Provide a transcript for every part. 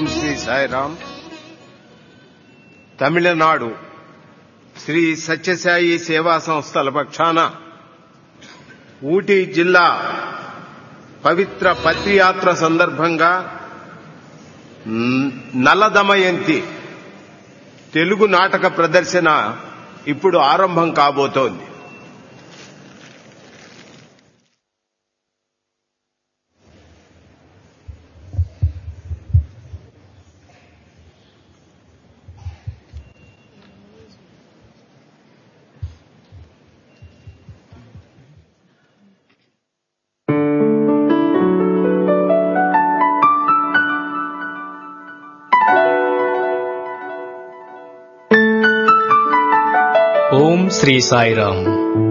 ఓం శ్రీ సాయిరామ్ తమిళనాడు శ్రీ సత్యసాయి సేవా సంస్థల పక్షాన ఊటీ జిల్లా పవిత్ర పత్రియాత్ర సందర్భంగా న- నలదమయంతి తెలుగు నాటక ప్రదర్శన ఇప్పుడు ఆరంభం కాబోతోంది ఓం శ్రీ సాయిరామ్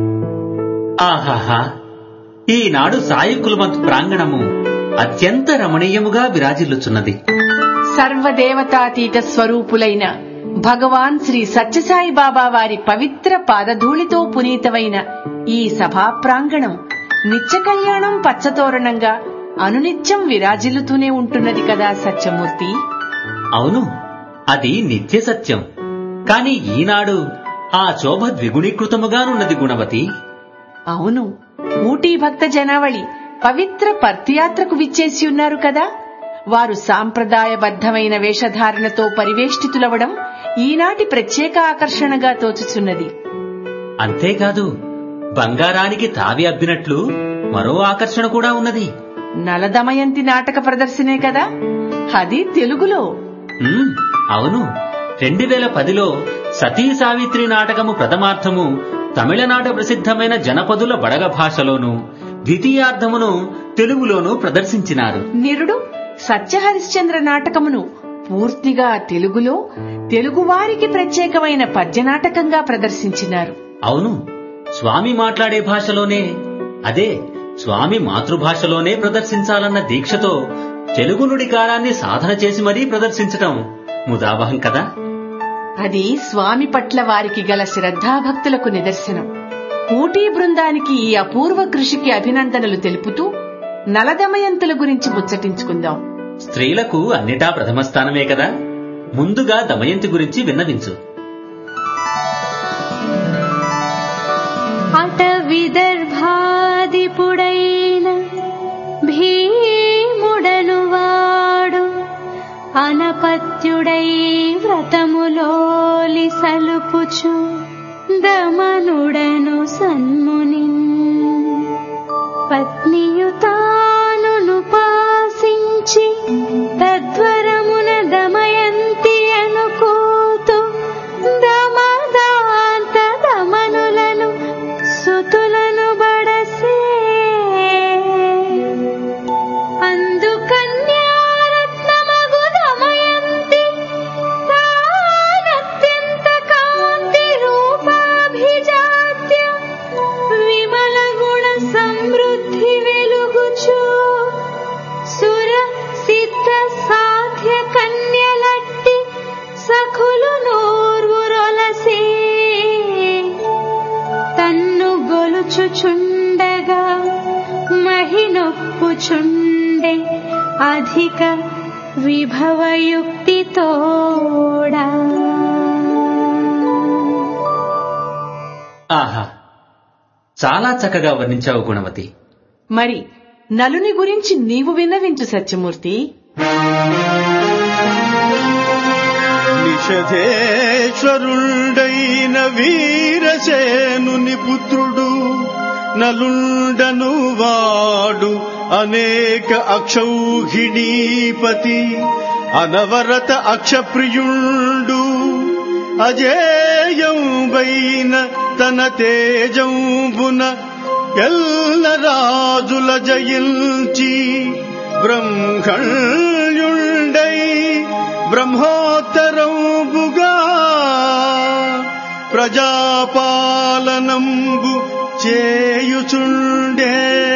ఆహాహా ఈనాడు సాయి కులమత్ ప్రాంగణము అత్యంత రమణీయముగా విరాజిల్లుచున్నది సర్వదేవతాతీత స్వరూపులైన భగవాన్ శ్రీ సత్యసాయి బాబా వారి పవిత్ర పాదధూళితో పునీతమైన ఈ సభా ప్రాంగణం నిత్య కళ్యాణం పచ్చతోరణంగా అనునిత్యం విరాజిల్లుతూనే ఉంటున్నది కదా సత్యమూర్తి అవును అది నిత్య సత్యం కాని ఈనాడు ఆ శోభ ద్విగుణీకృతముగానున్నది గుణవతి అవును ఊటీ భక్త జనావళి పవిత్ర పర్తియాత్రకు విచ్చేసి ఉన్నారు కదా వారు సాంప్రదాయబద్ధమైన వేషధారణతో పరివేష్టితులవడం ఈనాటి ప్రత్యేక ఆకర్షణగా తోచుచున్నది అంతేకాదు బంగారానికి తావి అబ్బినట్లు మరో ఆకర్షణ కూడా ఉన్నది నలదమయంతి నాటక ప్రదర్శనే కదా అది తెలుగులో ఉమ్, అవును రెండు వేల పదిలో సతీ సావిత్రి నాటకము ప్రథమార్థము తమిళనాట ప్రసిద్ధమైన జనపదుల బడగ భాషలోను ద్వితీయార్థమును తెలుగులోను ప్రదర్శించినారు నిరుడు సత్యహరిశ్చంద్ర నాటకమును పూర్తిగా తెలుగులో తెలుగువారికి ప్రత్యేకమైన పద్య నాటకంగా ప్రదర్శించినారు అవును స్వామి మాట్లాడే భాషలోనే అదే స్వామి మాతృభాషలోనే ప్రదర్శించాలన్న దీక్షతో తెలుగు నుడికారాన్ని సాధన చేసి మరీ ప్రదర్శించటం ముదావహం కదా అది స్వామి పట్ల వారికి గల శ్రద్ధాభక్తులకు నిదర్శనం ఊటీ బృందానికి ఈ అపూర్వ కృషికి అభినందనలు తెలుపుతూ నలదమయంతుల గురించి ముచ్చటించుకుందాం స్త్రీలకు అన్నిటా ప్రథమ స్థానమే కదా ముందుగా దమయంతి గురించి విన్నవించు అట విదర్భాదిపుడైన భీముడను వాడు అనపత్యుడై వ్రతములోలి సలుపుచు దమనుడను సన్ముని పత్నియుతానును పాసించి తద్వరమున దమయంతి అనుకోతు దమదాంత దమనులను సుతులను బడసే అందుకన్యారత్నమగు దమయంతి తానత్యంత కాంతి రూపాభిజాత్య విమల గుణ సమృద్ధి వెలుగుచు సుర సిద్ధ సాధ్య కన్యలట్టి సఖులు నోర్వురొలసే తన్ను గొలుచుచుండగా మహినొప్పుచుండే అధిక విభవయుక్తి తోడా ఆహా చాలా చక్కగా వర్ణించావు గుణవతి మరి నలుని గురించి నీవు విన్నవించు సత్యమూర్తి నిషధేశ్వరుండైన వీరసేనుని పుత్రుడు నలుండను వాడు అనేక అక్షౌహిణీపతి అనవరత అక్షప్రియుండు అజేయంబైన తన తేజంబున ఎల్ల రాజుల జయించి బ్రహ్మణ్యుండై బ్రహ్మోత్తరంబుగా ప్రజాపాలనంబు చేయుచుండే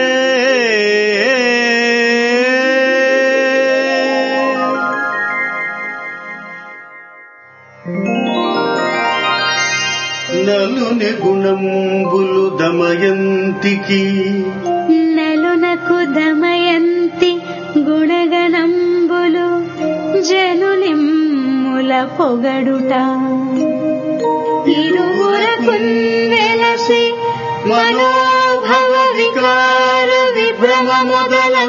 నలుని గుణంబులు దమయంతికి నలునకు దమయంతి గుణగణంబులు జనులిమ్ముల పొగడుట ఇరువురకున్ వెలసి మనోభవ వికార విభ్రమ మొదలం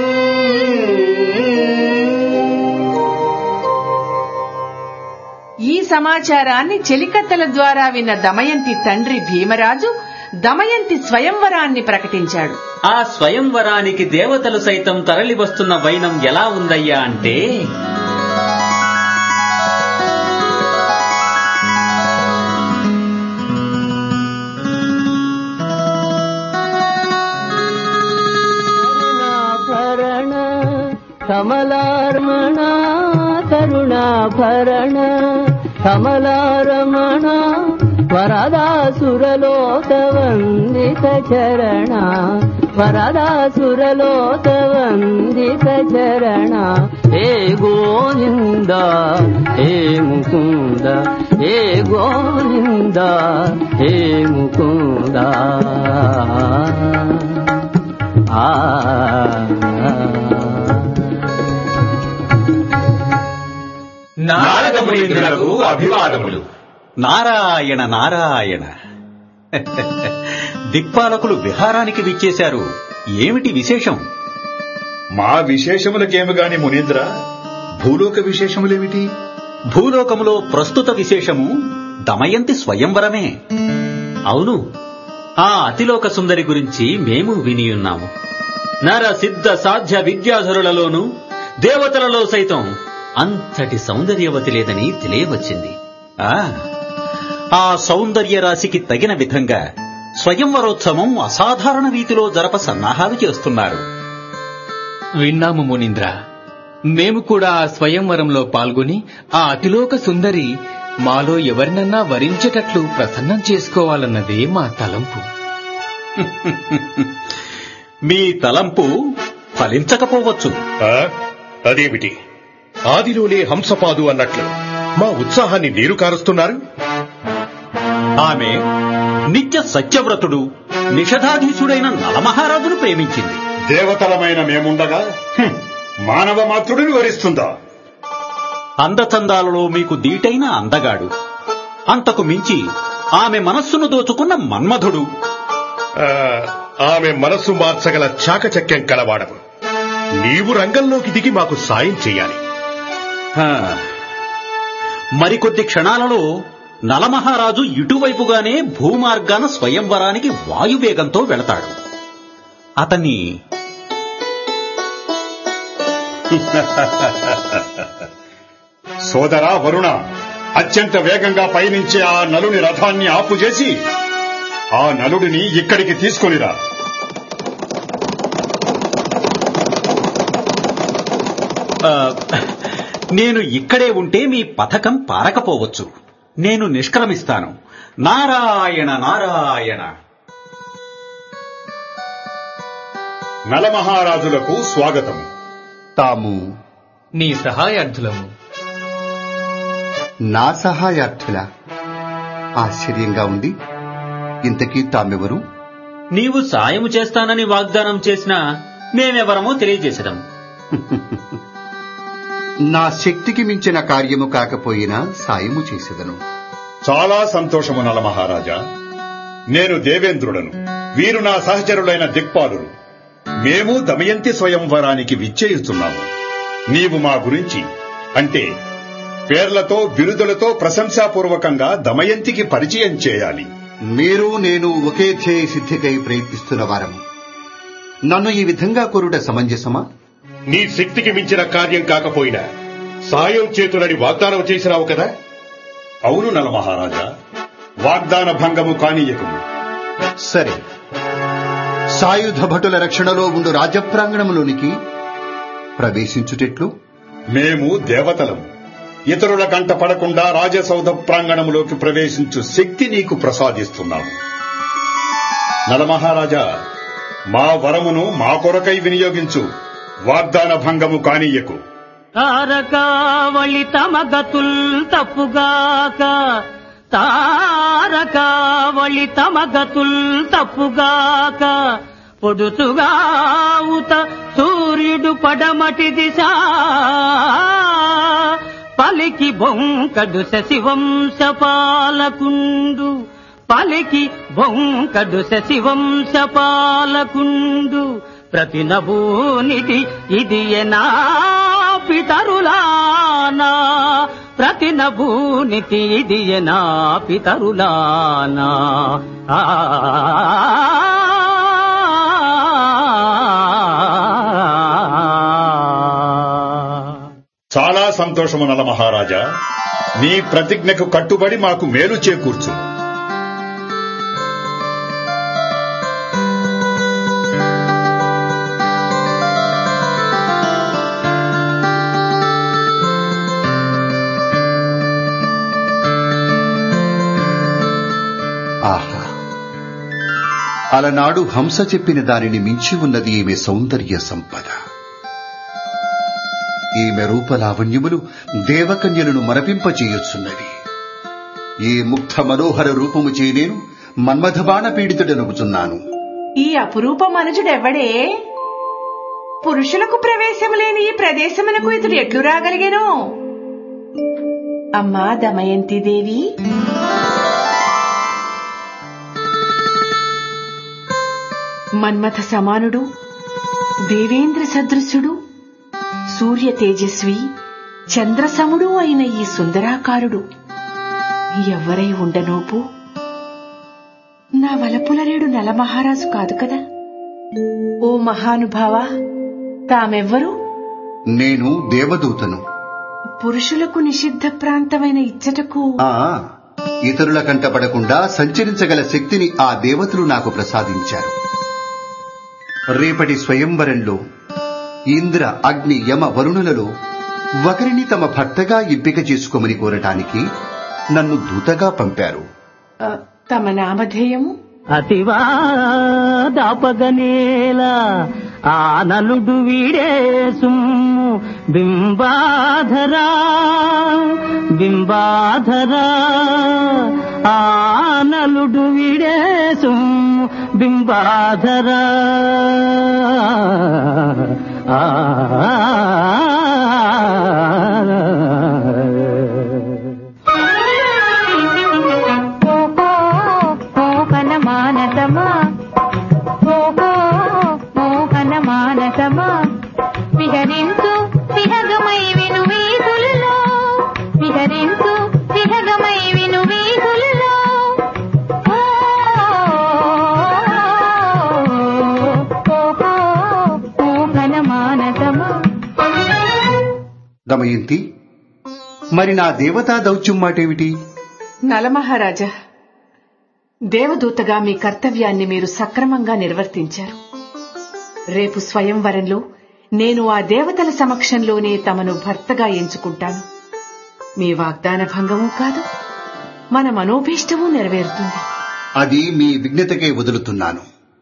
ఈ సమాచారాన్ని చెలికత్తెల ద్వారా విన్న దమయంతి తండ్రి భీమరాజు దమయంతి స్వయంవరాన్ని ప్రకటించాడు ఆ స్వయంవరానికి దేవతలు సైతం తరలి వస్తున్న వైనం ఎలా ఉందయ్యా అంటే కరుణాభరణ కమలార్మణ కరుణాభరణ కమలారమణ వరదాసురలోక వందిత చరణ వరదాసురలోక వందిత చరణ ఏ గోవింద ఏ ముకుంద ఏ గోవింద ఏ ముకుంద ఆ నారదమునీంద్రులకు అభివాదములు నారాయణ నారాయణ దిక్పాలకులు విహారానికి విచ్చేశారు ఏమిటి విశేషం మా విశేషములకేమి గాని మునీంద్ర భూలోక విశేషములేమిటి భూలోకములో ప్రస్తుత విశేషము దమయంతి స్వయంవరమే అవును ఆ అతిలోక సుందరి గురించి మేము వినియున్నాము నర సిద్ధ సాధ్య విద్యాధరులలోనూ దేవతలలో సైతం అంతటి సౌందర్యవతి లేదని తెలియవచ్చింది ఆ ఆ సౌందర్య రాశికి తగిన విధంగా స్వయంవరోత్సవం అసాధారణ రీతిలో జరప సన్నాహాలు చేస్తున్నారు విన్నాము మునీంద్ర మేము కూడా ఆ స్వయంవరంలో పాల్గొని ఆ అతిలోక సుందరి మాలో ఎవరినన్నా వరించేటట్లు ప్రసన్నం చేసుకోవాలన్నదే మా తలంపు మీ తలంపు ఫలించకపోవచ్చు అదేమిటి ఆదిలోనే హంసపాదు అన్నట్లు మా ఉత్సాహాన్ని నీరు కారుస్తున్నారు ఆమె నిత్య సత్యవ్రతుడు నిషధాధీశుడైన నలమహారాజును ప్రేమించింది దేవతలమైన మేముండగా హ్మ్, మానవ మాతృడిని వరిస్తుందా అందచందాలలో మీకు దీటైన అందగాడు అంతకు మించి ఆమె మనస్సును దోచుకున్న మన్మధుడు ఆ, ఆమె మనస్సు మార్చగల చాకచక్యం కలవాడవు నీవు రంగంలోకి దిగి మాకు సాయం చేయాలి హా. మరికొద్ది క్షణాలలో నలమహారాజు ఇటువైపుగానే భూమార్గాన స్వయంవరానికి వాయువేగంతో వెళతాడు అతన్ని సోదరా వరుణ అత్యంత వేగంగా పయనించే ఆ నలుని రథాన్ని ఆపు చేసి ఆ నలుడిని ఇక్కడికి తీసుకొనిరా ఆ, నేను ఇక్కడే ఉంటే మీ పథకం పారకపోవచ్చు నేను నిష్క్రమిస్తాను నారాయణ నారాయణ నలమహారాజులకు స్వాగతం తాము నీ సహాయార్థులము నా సహాయార్థుల ఆశ్చర్యంగా ఉంది ఇంతకీ తామెవరు నీవు సాయము చేస్తానని వాగ్దానం చేసినా మేమెవరమో తెలియజేసడం నా శక్తికి మించిన కార్యము కాకపోయినా సాయము చేసేదను చాలా సంతోషము నలమహారాజా నేను దేవేంద్రుడను వీరు నా సహచరులైన దిక్పాలురు మేము దమయంతి స్వయంవరానికి విచ్చేయుచున్నాము నీవు మా గురించి అంటే పేర్లతో బిరుదులతో ప్రశంసాపూర్వకంగా దమయంతికి పరిచయం చేయాలి మీరు నేను ఒకే ధ్యేయ సిద్ధికై ప్రయత్నిస్తున్న వారము నన్ను ఈ విధంగా కోరుట సమంజసమా నీ శక్తికి మించిన కార్యం కాకపోయినా సాయం చేతులని వాగ్దానం చేసినావు కదా అవును నలమహారాజా వాగ్దాన భంగము కానీయకము సరే సాయుధ భటుల రక్షణలో ఉండు రాజప్రాంగణములోనికి ప్రవేశించుటెట్లు మేము దేవతలం ఇతరుల కంట పడకుండా రాజసౌధ ప్రాంగణములోకి ప్రవేశించు శక్తి నీకు ప్రసాదిస్తున్నాము నలమహారాజా మా వరమును మా కొరకై వినియోగించు వాగ్దాన భంగము కానీయకు తారకావళి తమ గతుల్ తప్పుగాక తారకావళి తమ గతుల్ తప్పుగాక పొడుచుగావుత సూర్యుడు పడమటి దిశ బొంకడు శశివంశపాలకుండు పలికి బొంకడు శశివంశపాలకుండు ప్రతి నభూనిటి ఇది ఎనా పితరులానా ప్రతి నభూనితి ఇది ఎనా పితరులానా ఆ చాలా సంతోషము నల మహారాజా నీ ప్రతిజ్ఞకు కట్టుబడి మాకు మేలు చేకూర్చు ఆహా అలనాడు హంస చెప్పిన దానిని మించి ఉన్నది ఈమె సౌందర్య సంపద ఈమె రూపలావణ్యములు దేవకన్యలను మరపింపచేయుచున్నవి ఈ ముగ్ధ మనోహర రూపము చే నేను మన్మథబాణ పీడితుడనుగుచున్నాను ఈ అపురూప మనుజుడెవ్వడే పురుషులకు ప్రవేశము లేని ఈ ప్రదేశమునకు ఇతడు ఎట్లు రాగలిగేను అమ్మా దమయంతి దేవి మన్మథ సమానుడు దేవేంద్ర సదృశుడు సూర్య తేజస్వి చంద్రసముడు అయిన ఈ సుందరాకారుడు ఎవ్వరై ఉండనోపు నా వలపులరేడు నలమహారాజు కాదు కదా ఓ మహానుభావ తామెవ్వరు నేను దేవదూతను పురుషులకు నిషిద్ధ ప్రాంతమైన ఇచ్చటకు ఆ ఇతరుల కంటపడకుండా సంచరించగల శక్తిని ఆ దేవతలు నాకు ప్రసాదించారు రేపటి స్వయంవరంలో ఇంద్ర అగ్ని యమ వరుణులలో ఒకరిని తమ భర్తగా ఎంపిక చేసుకోమని కోరటానికి నన్ను దూతగా పంపారు ఆ, తమ నామధేయము అతివా దాపగనేలా ఆ నలుడు వీడే సుమ్ము బింబాధరా బింబాధరా ఆ నలుడు వీడే సుమ్ము బింబాధరా ఆ మోహన మానసమా ఓహో మోహన మానసమా విహరించు విహగమై విను వీధులలో విహరించు విహగమై విను వీధులలో ఓ, ఓహో మోహన మానసమా దమయంతి మరి నా దేవతా దౌత్యం మాటేమిటి నలమహారాజా దేవదూతగా మీ కర్తవ్యాన్ని మీరు సక్రమంగా నిర్వర్తించారు రేపు స్వయంవరంలో నేను ఆ దేవతల సమక్షంలోనే తమను భర్తగా ఎంచుకుంటాను మీ వాగ్దాన భంగమూ కాదు మన మనోభీష్టమూ నెరవేరుతుంది అది మీ విఘ్నతకే వదులుతున్నాను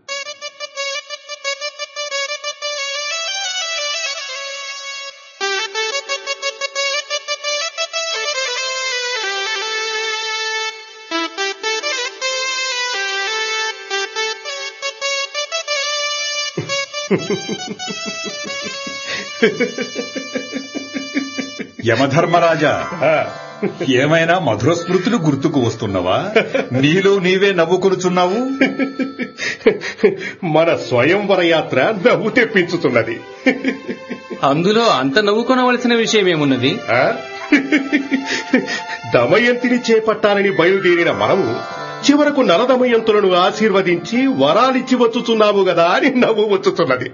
యమధర్మరాజా ఏమైనా మధుర స్మృతులు గుర్తుకు వస్తున్నవా నీలో నీవే నవ్వుకొనుచున్నావు మన స్వయంవర యాత్ర నవ్వు తెప్పించుతున్నది అందులో అంత నవ్వుకొనవలసిన విషయమేమున్నది ఆ? దమయంతిని చేపట్టాలని బయలుదేరిన మనము చివరకు నలదమయంతులను ఆశీర్వదించి వరాలిచ్చి వచ్చుచున్నాము గదా అని నవ్వు వచ్చుతున్నది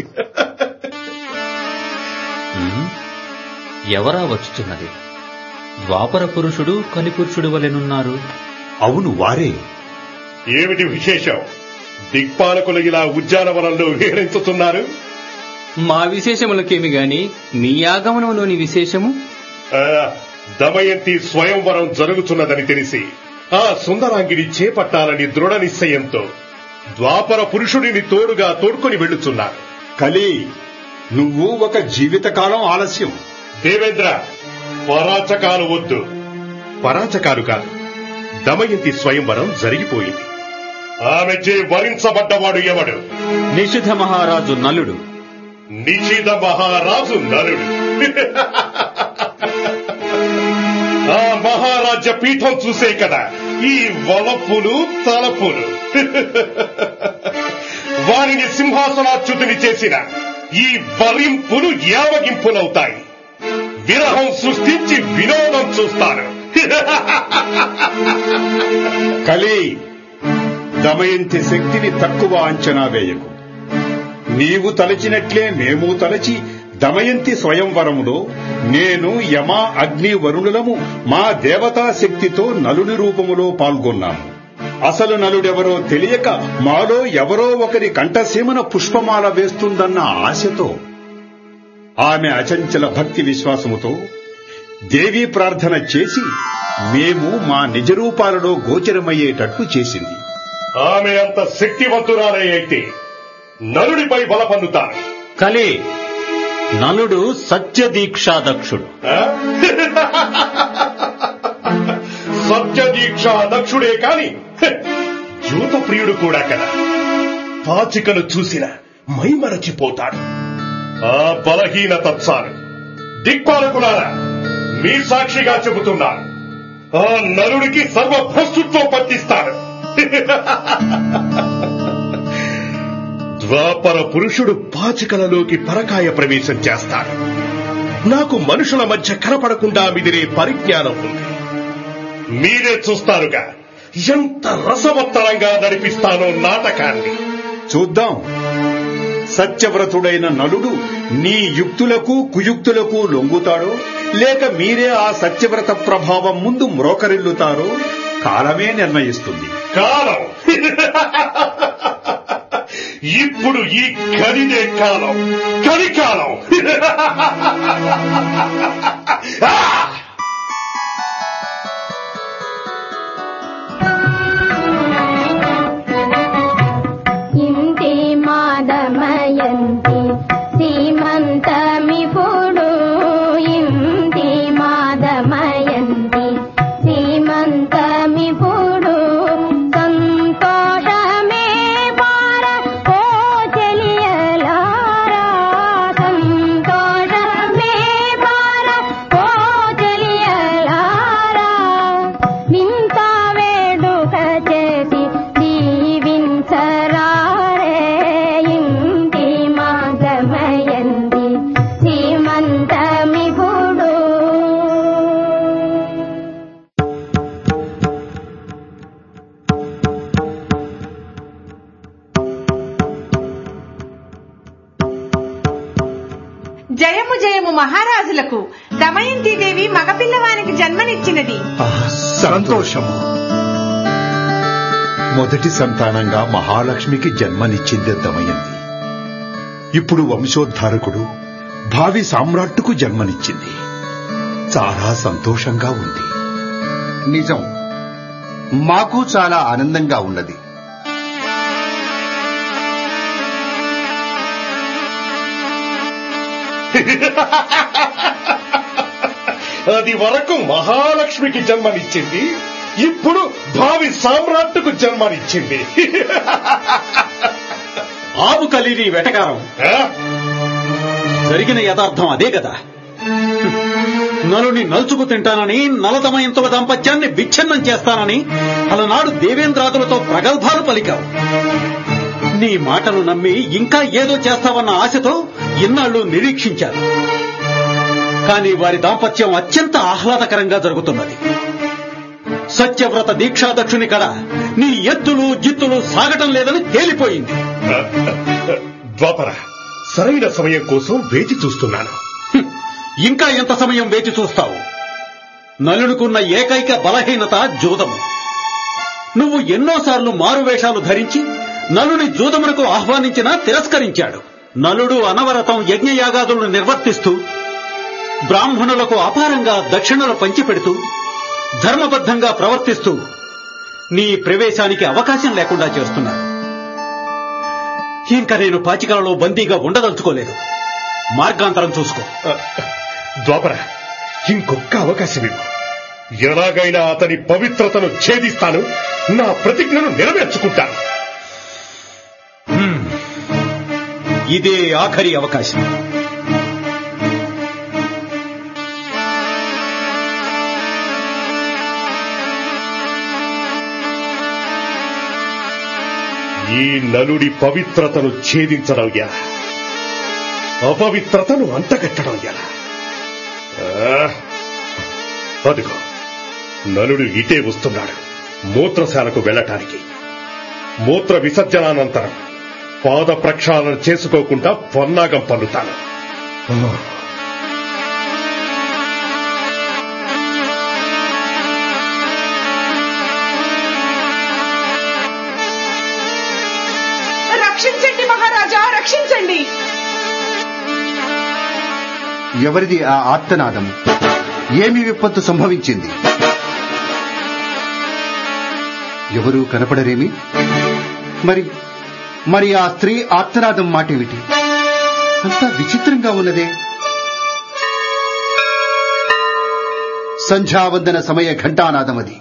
ఉమ్, ఎవరా వచ్చుచున్నది ద్వాపర పురుషుడు కలిపురుషుడు వలెనున్నారు అవును వారే ఏమిటి విశేషం దిక్పాలకులు ఇలా ఉద్యానవనంలో విహరించుతున్నారు మా విశేషములకేమి గాని మీ ఆగమనంలోని విశేషము ఆ, దమయంతి స్వయంవరం జరుగుతున్నదని తెలిసి ఆ సుందరాంగిని చేపట్టాలని దృఢ నిశ్చయంతో ద్వాపర పురుషుడిని తోడుగా తోడుకొని వెళ్ళుచున్నారు కలి నువ్వు ఒక జీవితకాలం ఆలస్యం దేవేంద్ర పరాచకాలు వద్దు పరాచకాలు కాదు దమయంతి స్వయంవరం జరిగిపోయింది ఆమెచే వరించబడ్డవాడు ఎవడు నిషిధ మహారాజు నలుడు నిషిధ మహారాజు నలుడు సామ్రాజ్య పీఠం చూసే కదా ఈ వలపులు తలపులు వారిని సింహాసనాచ్యుతిని చేసిన ఈ వరింపులు యావగింపులవుతాయి విరహం సృష్టించి వినోదం చూస్తారు కలి దమయంతి శక్తిని తక్కువ అంచనా వేయకు నీవు తలచినట్లే మేము తలచి దమయంతి స్వయంవరములో నేను యమ అగ్ని వరుణులము మా దేవతా శక్తితో నలుని రూపములో పాల్గొన్నాము అసలు నలుడెవరో తెలియక మాలో ఎవరో ఒకరి కంఠసీమన పుష్పమాల వేస్తుందన్న ఆశతో ఆమె అచంచల భక్తి విశ్వాసముతో దేవీ ప్రార్థన చేసి మేము మా నిజ రూపాలలో గోచరమయ్యేటట్లు చేసింది ఆమె అంత శక్తివంతురాలే అయితే నలుడిపై బల పొందుతాను కలి నలుడు సత్యదీక్షాదక్షుడు సత్య దీక్ష దక్షుడే కాని హె, యూత ప్రియుడు కూడా కదా పాచికను చూసిన మైమరచిపోతాడు ఆ బలహీన తత్సాలు దిక్పాలకులారా మీ సాక్షిగా చెబుతున్నాను ఆ నలుడికి సర్వభ్రస్తుత్వం పట్టిస్తాడు ద్వాపర పురుషుడు పాచికలలోకి పరకాయ ప్రవేశం చేస్తాడు నాకు మనుషుల మధ్య కనపడకుండా మిదిరే పరిజ్ఞానం ఉంది మీరే చూస్తారుగా ఎంత రసవత్తరంగా నడిపిస్తానో నాటకాన్ని చూద్దాం సత్యవ్రతుడైన నలుడు నీ యుక్తులకు కుయుక్తులకు లొంగుతాడో లేక మీరే ఆ సత్యవ్రత ప్రభావం ముందు మ్రోకరిల్లుతారో కాలమే నిర్ణయిస్తుంది కాలం ఇప్పుడు ఈ కరిదే కాలం కలికాలం ఆ! ఇంటి మాదమయంతి సీమంతమిపుడు ఇంటి మాదమయంతి సీమంతమిపుడు సంతోషమే పార ఓ చెలియలారా సంతోషమే పార ఓ చెలియలారా వింత వేడుక చేసి దీవించరారే ఇంటి మాగమయంది శ్రీమంతమిపుడు జయము జయము మహారాజులకు దమయంతిదేవి మగపిల్లవానికి జన్మనిచ్చినది సంతోషము మొదటి సంతానంగా మహాలక్ష్మికి జన్మనిచ్చింది దమయంతి ఇప్పుడు వంశోద్ధారకుడు భావి సామ్రాట్టుకు జన్మనిచ్చింది చాలా సంతోషంగా ఉంది నిజం మాకు చాలా ఆనందంగా ఉన్నది అది వరకు మహాలక్ష్మికి జన్మనిచ్చింది ఇప్పుడు భావి సామ్రాట్టుకు జన్మనిచ్చింది ఆవు కలిని వెటకారం ఆ? జరిగిన యథార్థం అదే కదా నలుని నలుచుకు తింటానని నలదమయంతుల దాంపత్యాన్ని విచ్ఛిన్నం చేస్తానని అలనాడు దేవేంద్రాదులతో ప్రగల్భాలు పలికావు నీ మాటలు నమ్మి ఇంకా ఏదో చేస్తావన్న ఆశతో ఇన్నాళ్లు నిరీక్షించారు కానీ వారి దాంపత్యం అత్యంత ఆహ్లాదకరంగా జరుగుతున్నది సత్యవ్రత దీక్షాదక్షుని కడ నీ ఎత్తులు జిత్తులు సాగటం లేదని తేలిపోయింది ద్వాపర సరైన సమయం కోసం వేచి చూస్తున్నాను హ్మ్. ఇంకా ఎంత సమయం వేచి చూస్తావు నలునుకున్న ఏకైక బలహీనత జూదము నువ్వు ఎన్నోసార్లు మారువేషాలు ధరించి నలుని జూదమునకు ఆహ్వానించినా తిరస్కరించాడు నలుడు అనవరతం యజ్ఞయాగాదులను నిర్వర్తిస్తూ బ్రాహ్మణులకు అపారంగా దక్షిణలు పంచిపెడుతూ ధర్మబద్ధంగా ప్రవర్తిస్తూ నీ ప్రవేశానికి అవకాశం లేకుండా చేస్తున్నాడు ఇంకా నేను పాచికలలో బందీగా ఉండదలుచుకోలేదు మార్గాంతరం చూసుకో ద్వాపర ఇంకొక్క అవకాశం ఇవ్వు ఎలాగైనా అతని పవిత్రతను ఛేదిస్తాను నా ప్రతిజ్ఞను నెరవేర్చుకుంటాను ఇదే ఆఖరి అవకాశం ఈ నలుడి పవిత్రతను ఛేదించడం ఎలా అపవిత్రతను అంటగట్టడం ఎలా ఆ, అదిగో నలుడు ఇటే వస్తున్నాడు మూత్రశాలకు వెళ్ళటానికి మూత్ర విసర్జనానంతరం పాద ప్రక్షాళన చేసుకోకుండా పొన్నాగం పన్నుతాను రక్షించండి మహారాజా రక్షించండి ఎవరిది ఆ ఆర్తనాదం ఏమి విపత్తు సంభవించింది ఎవరూ కనపడరేమి మరి మరి ఆ స్త్రీ ఆర్తనాదం మాటేమిటి అంతా విచిత్రంగా ఉన్నదే సంధ్యావందన సమయ ఘంటానాదం అది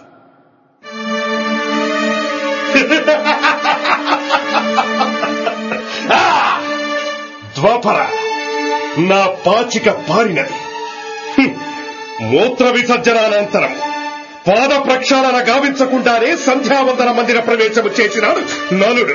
ద్వాపర నా పాచిక పారినది హ్మ్. మూత్ర విసర్జనానంతరం పాద ప్రక్షాళన గావించకుండానే సంధ్యావందన మందిర ప్రవేశము చేసినాడు నలుడు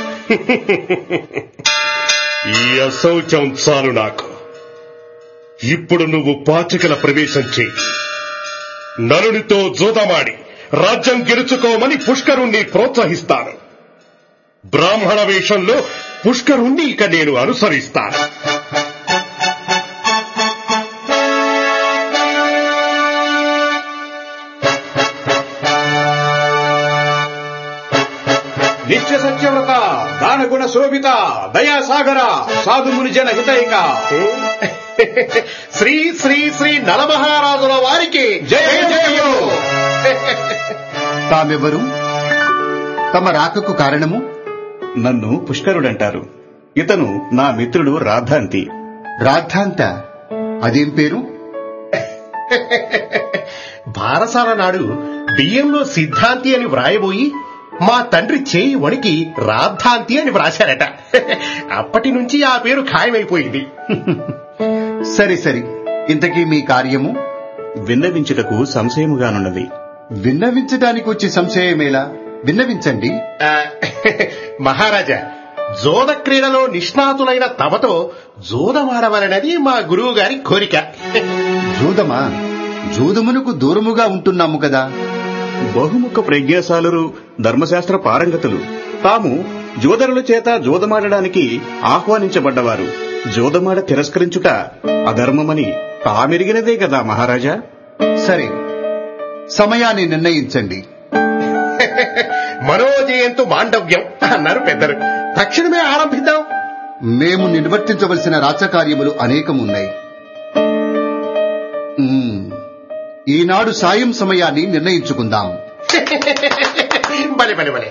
ఈ అశౌచం చాలు నాకు ఇప్పుడు నువ్వు పాచికల ప్రవేశం చేయి నలునితో జూదమాడి రాజ్యం గెలుచుకోమని పుష్కరుణ్ణి ప్రోత్సహిస్తాను బ్రాహ్మణ వేషంలో పుష్కరుణ్ణి ఇక నేను అనుసరిస్తాను నిత్య సత్యవ్రత దానగుణ శోభిత దయాసాగర సాధుముని జన హితైక శ్రీ శ్రీ శ్రీ నలమహారాజుల వారికి జయ జయము తామెవరు తమ రాకకు కారణము నన్ను పుష్కరుడంటారు ఇతను నా మిత్రుడు రాధాంతి రాద్ధాంత అదేం పేరు బారసాల నాడు బియ్యంలో సిద్ధాంతి అని వ్రాయబోయి మా తండ్రి చేయి వణికి రాద్ధాంతి అని వ్రాశారట అప్పటి నుంచి ఆ పేరు ఖాయమైపోయింది సరి సరి ఇంతకీ మీ కార్యము విన్నవించుటకు సంశయముగానున్నది విన్నవించడానికి వచ్చే సంశయమేలా విన్నవించండి ఆ, మహారాజా జోద క్రీడలో నిష్ణాతులైన తమతో జోదమాడవలనది మా గురువు గారి కోరిక జూదమా జూదమునకు దూరముగా ఉంటున్నాము కదా బహుముఖ ప్రజ్ఞాశాలురు ధర్మశాస్త్ర పారంగతులు తాము జోదరుల చేత జోదమాడడానికి ఆహ్వానించబడ్డవారు జోదమాడ తిరస్కరించుట అధర్మమని తామెరిగినదే కదా మహారాజా సరే సమయాన్ని నిర్ణయించండి మనోజయంతు మాండవ్యం అన్నారు పెద్దలు తక్షణమే ఆరంభిద్దాం మేము నిర్వర్తించవలసిన రాచకార్యములు అనేకమున్నాయి మ్మ్. ఈనాడు సాయం సమయాన్ని నిర్ణయించుకుందాం బలే బలే బలే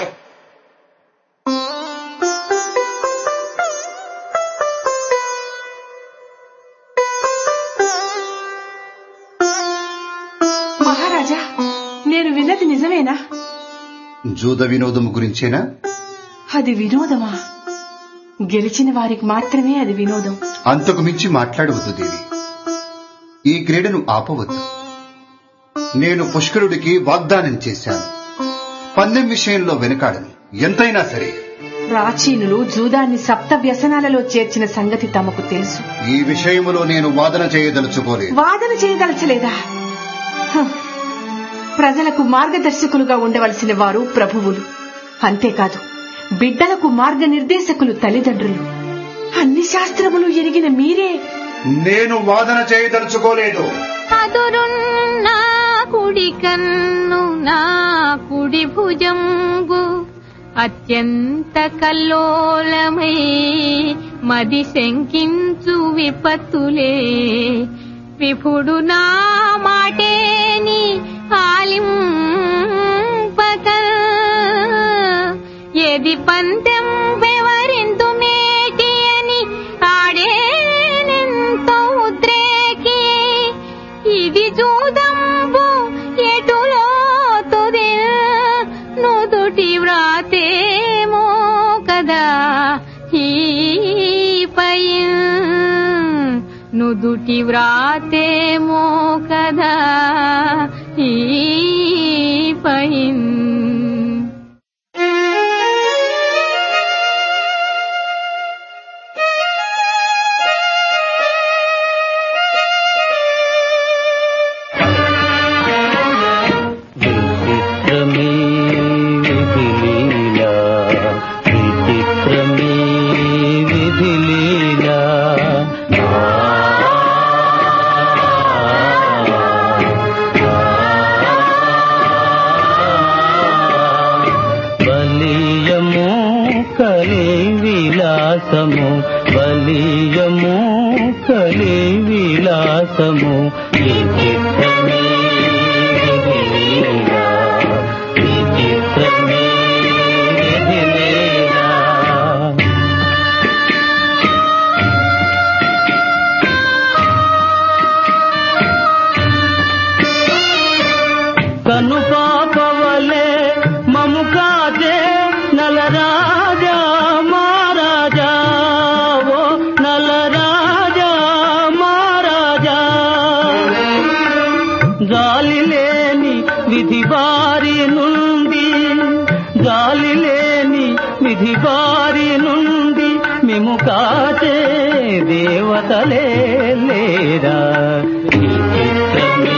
మహారాజా నేను విన్నది నిజమేనా జూద వినోదము గురించేనా అది వినోదమా గెలిచిన వారికి మాత్రమే అది వినోదం అంతకు మించి మాట్లాడవద్దు దేవి ఈ క్రీడను ఆపవద్దు నేను పుష్కరుడికి వాగ్దానం చేశాను పందెం విషయంలో వెనకాడను ఎంతైనా సరే ప్రాచీనులు జూదాన్ని సప్త వ్యసనాలలో చేర్చిన సంగతి తమకు తెలుసు ఈ విషయములో నేను వాదన చేయదలుచుకోలేదు వాదన చేయదలచలేదా హ. ప్రజలకు మార్గదర్శకులుగా ఉండవలసిన వారు ప్రభువులు అంతేకాదు బిడ్డలకు మార్గనిర్దేశకులు తల్లిదండ్రులు అన్ని శాస్త్రములు ఎరిగిన మీరే నేను వాదన చేయదలుచుకోలేదు అదురున్న కుడి కన్ను నా కుడి భుజంగు అత్యంత కల్లోలమై మది శంకించు విపత్తులే విపుడు నా మాటేని ఆలింపక ఏది పందెం వివరింతు మేటి అని ఆడేనెంతో ఉద్రేకి ఇది చూదంబు ఎటులో తుది నుదుటి వ్రాతేమో కదా ఈ పై నుదుటి వ్రాతేమో కదా ఈ పై విలాసము బలీయము కలి విలాసము ఈ చిత్రమే విధిలీలా, ఈ చిత్రమే విధిలీలా. కను పాపవలే మము కాచే నలరాజా మారాజా ఓ నలరాజా మారాజా గాలి లేని విధి బారి నుండి గాలి లేని విధి బారి నుండి మేము కాచే దేవతలే లేరా ఈ చిత్రమే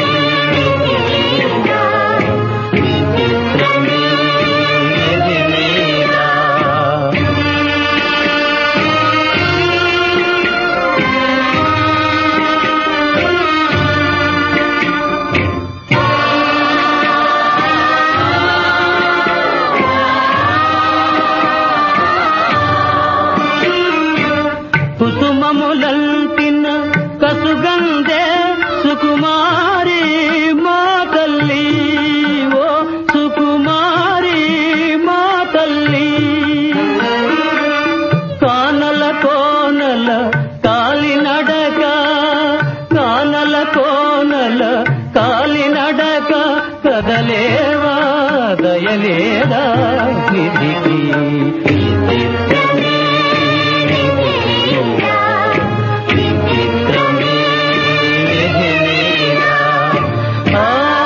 కుసుమములంటిన కసుగందే సుకుమారి మా తల్లి ఓ సుకుమారి మా తల్లి కానల కోనల కాలి నడక కానల కోనల కాలి నడక కదలేవా దయలేదా నిధికి ఈ చిత్రమే ఈ చిత్రమే విధిలీలా. ఆ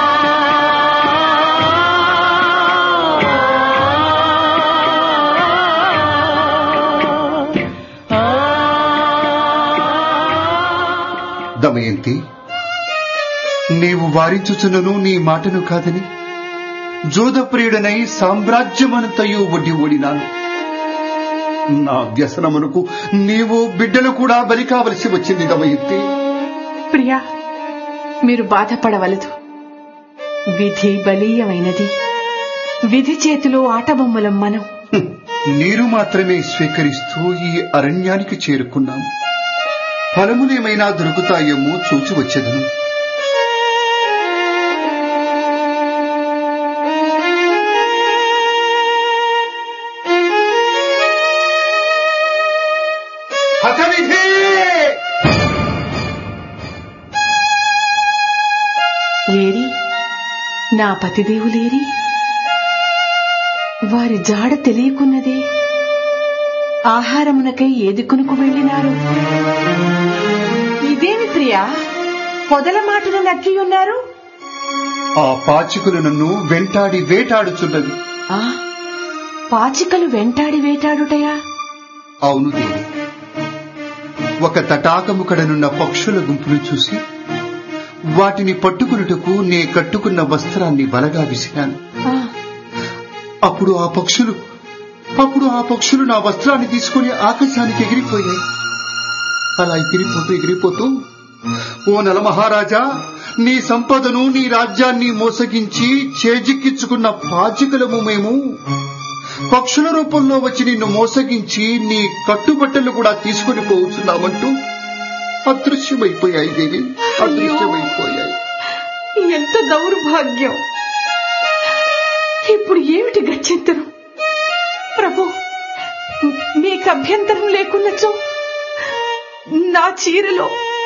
దమయంతి నీవు వారించుచున్నను నీ మాటను కాదని జోదప్రియుడనై సామ్రాజ్యమంతయు ఒడ్డి ఓడినాను నా వ్యసనమునకు నీవు బిడ్డలు కూడా బలి కావలసి వచ్చింది దమయంతి ప్రియా మీరు బాధపడవలదు విధి బలీయమైనది విధి చేతిలో ఆటబొమ్మలం మనం నీరు మాత్రమే స్వీకరిస్తూ ఈ అరణ్యానికి చేరుకున్నాము ఫలములేమైనా దొరుకుతాయేమో చూచి వచ్చేదను హతవిధి ఏరి నా పతిదేవులేరి వారి జాడ తెలియకున్నదే ఆహారమునకై ఏది కొనుకు వెళ్ళినారు ఇదేమి ప్రియా పొదల మాటను నక్కియున్నారు ఆ పాచికులు నన్ను వెంటాడి వేటాడుచున్నది ఆ పాచికలు వెంటాడి వేటాడుటయా అవును దేవి ఒక తటాకము కడనున్న పక్షుల గుంపును చూసి వాటిని పట్టుకున్నటకు నే కట్టుకున్న వస్త్రాన్ని బలగా విసిరాను ఆ, అప్పుడు ఆ పక్షులు అప్పుడు ఆ పక్షులు నా వస్త్రాన్ని తీసుకుని ఆకాశానికి ఎగిరిపోయాయి అలా ఎగిరిపోతూ ఎగిరిపోతూ ఓ నల మహారాజా నీ సంపదను నీ రాజ్యాన్ని మోసగించి చేజిక్కించుకున్న పాచికలము మేము పక్షుల రూపంలో వచ్చి నిన్ను మోసగించి నీ కట్టుబట్టలు కూడా తీసుకుని పోతున్నామంటూ అదృశ్యమైపోయాయి దేవి అదృశ్యమైపోయాయి ఎంత దౌర్భాగ్యం ఇప్పుడు ఏమిటి గచ్చెంతరం ప్రభు మీకు అభ్యంతరం లేకున్నచో నా చీరలో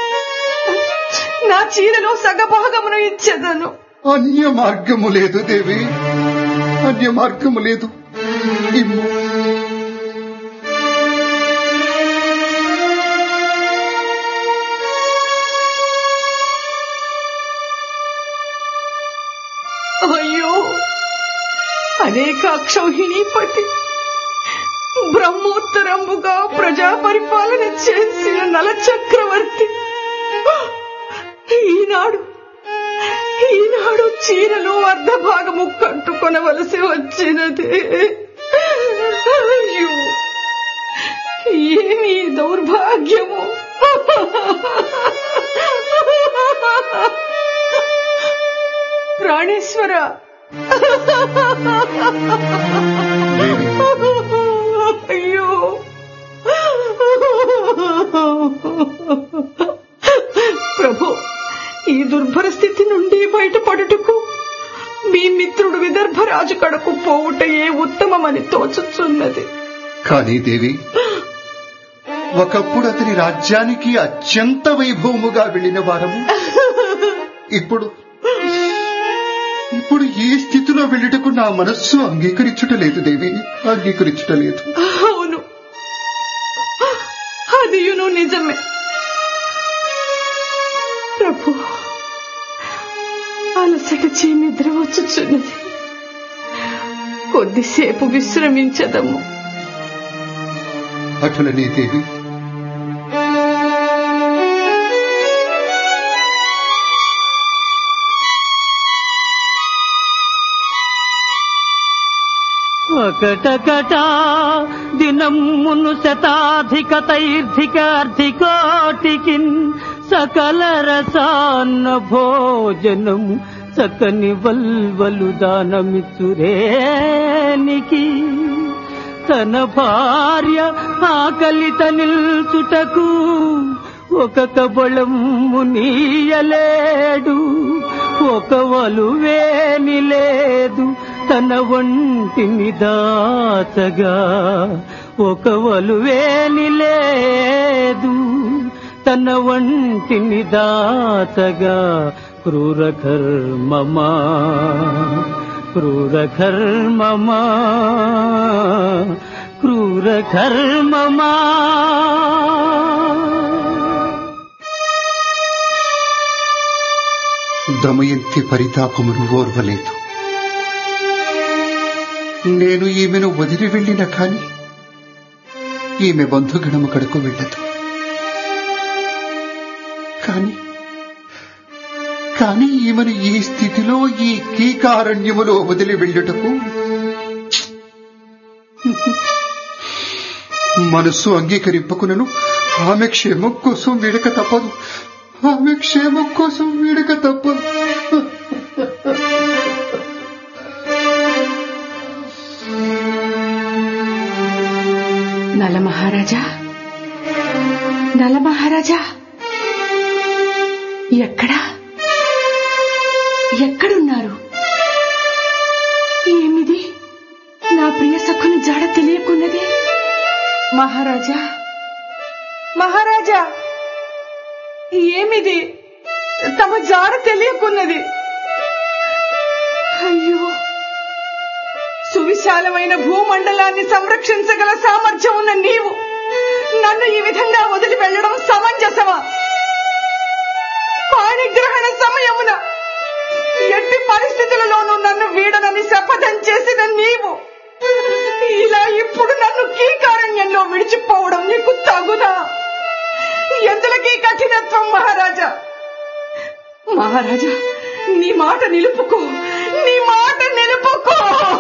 నా చీరలో సగభాగమును ఇచ్చేదను అన్య మార్గము లేదు దేవి అన్య మార్గము లేదు ఇమ్ము అయ్యో అనేక అక్షౌహిణీపతి బ్రహ్మోత్తరముగా ప్రజా పరిపాలన చేసిన నల చక్రవర్తి ఈనాడు ఈనాడు చీరలో అర్ధభాగము కట్టుకొనవలసి వచ్చినది అయ్యో ఏమి ఈ దౌర్భాగ్యము ప్రాణేశ్వర అయ్యో ప్రభు ఈ దుర్భర స్థితి నుండి బయటపడుటకు మీ మిత్రుడు విదర్భరాజు కడకు పోవుటయే ఉత్తమమని తోచుచున్నది కానీ దేవి ఒకప్పుడు అతని రాజ్యానికి అత్యంత వైభవముగా వెళ్ళిన వారము ఇప్పుడు ఇప్పుడు ఈ స్థితిలో వెళ్ళుటకు నా మనస్సు అంగీకరించుటలేదు దేవి అంగీకరించుటలేదు అవును అదియును నిజమే ప్రభు అలసట చే నిద్ర వచ్చుచున్నది కొద్దిసేపు విశ్రమించదము అటులనే దేవి ఒకటకటా దినమును శతాధిక తైర్ధిక అర్ధికోటికి సకల రసాన్న భోజనము చక్కని వల్వలు దానమిచ్చురేనికి తన భార్య ఆకలిత నిల్చుటకు ఒక కబళము నీయలేడు ఒక వలువేని లేదు తన ఒంటిని దాచగా ఒక వలువేని లేదు తన ఒంటిని దాచగా క్రూర కర్మమా క్రూర కర్మమా క్రూర కర్మమా దమయంతి పరితాపమును ఓర్వలేదు నేను ఈమెను వదిలి వెళ్ళిన కాని ఈమె బంధుగణము కడకు వెళ్ళదు కాని కాని ఈమెను ఈ స్థితిలో ఈ కీకారణ్యములో వదిలి వెళ్ళుటకు మనస్సు అంగీకరింపకునను ఆమె క్షేమం కోసం వీడక తప్పదు ఆమె క్షేమం కోసం వీడక తప్పదు నల మహారాజా నల మహారాజా ఎక్కడా ఎక్కడున్నారు ఏమిది నా ప్రియ సఖుని జాడ తెలియకున్నది మహారాజా మహారాజా ఏమిది తమ జాడ తెలియకున్నది అయ్యో సువిశాలమైన భూమండలాన్ని సంరక్షించగల సామర్థ్యం ఉన్న నీవు నన్ను ఈ విధంగా వదిలి వెళ్ళడం సమంజసమా పాణిగ్రహణ సమయమున ఎట్టి పరిస్థితులలోనూ నన్ను వీడనని శపథం చేసిన నీవు ఇలా ఇప్పుడు నన్ను కీకారణ్యంలో విడిచిపోవడం నీకు తగునా ఎందులకి కఠినత్వం మహారాజా మహారాజా నీ మాట నిలుపుకో నీ మాట నిలుపుకో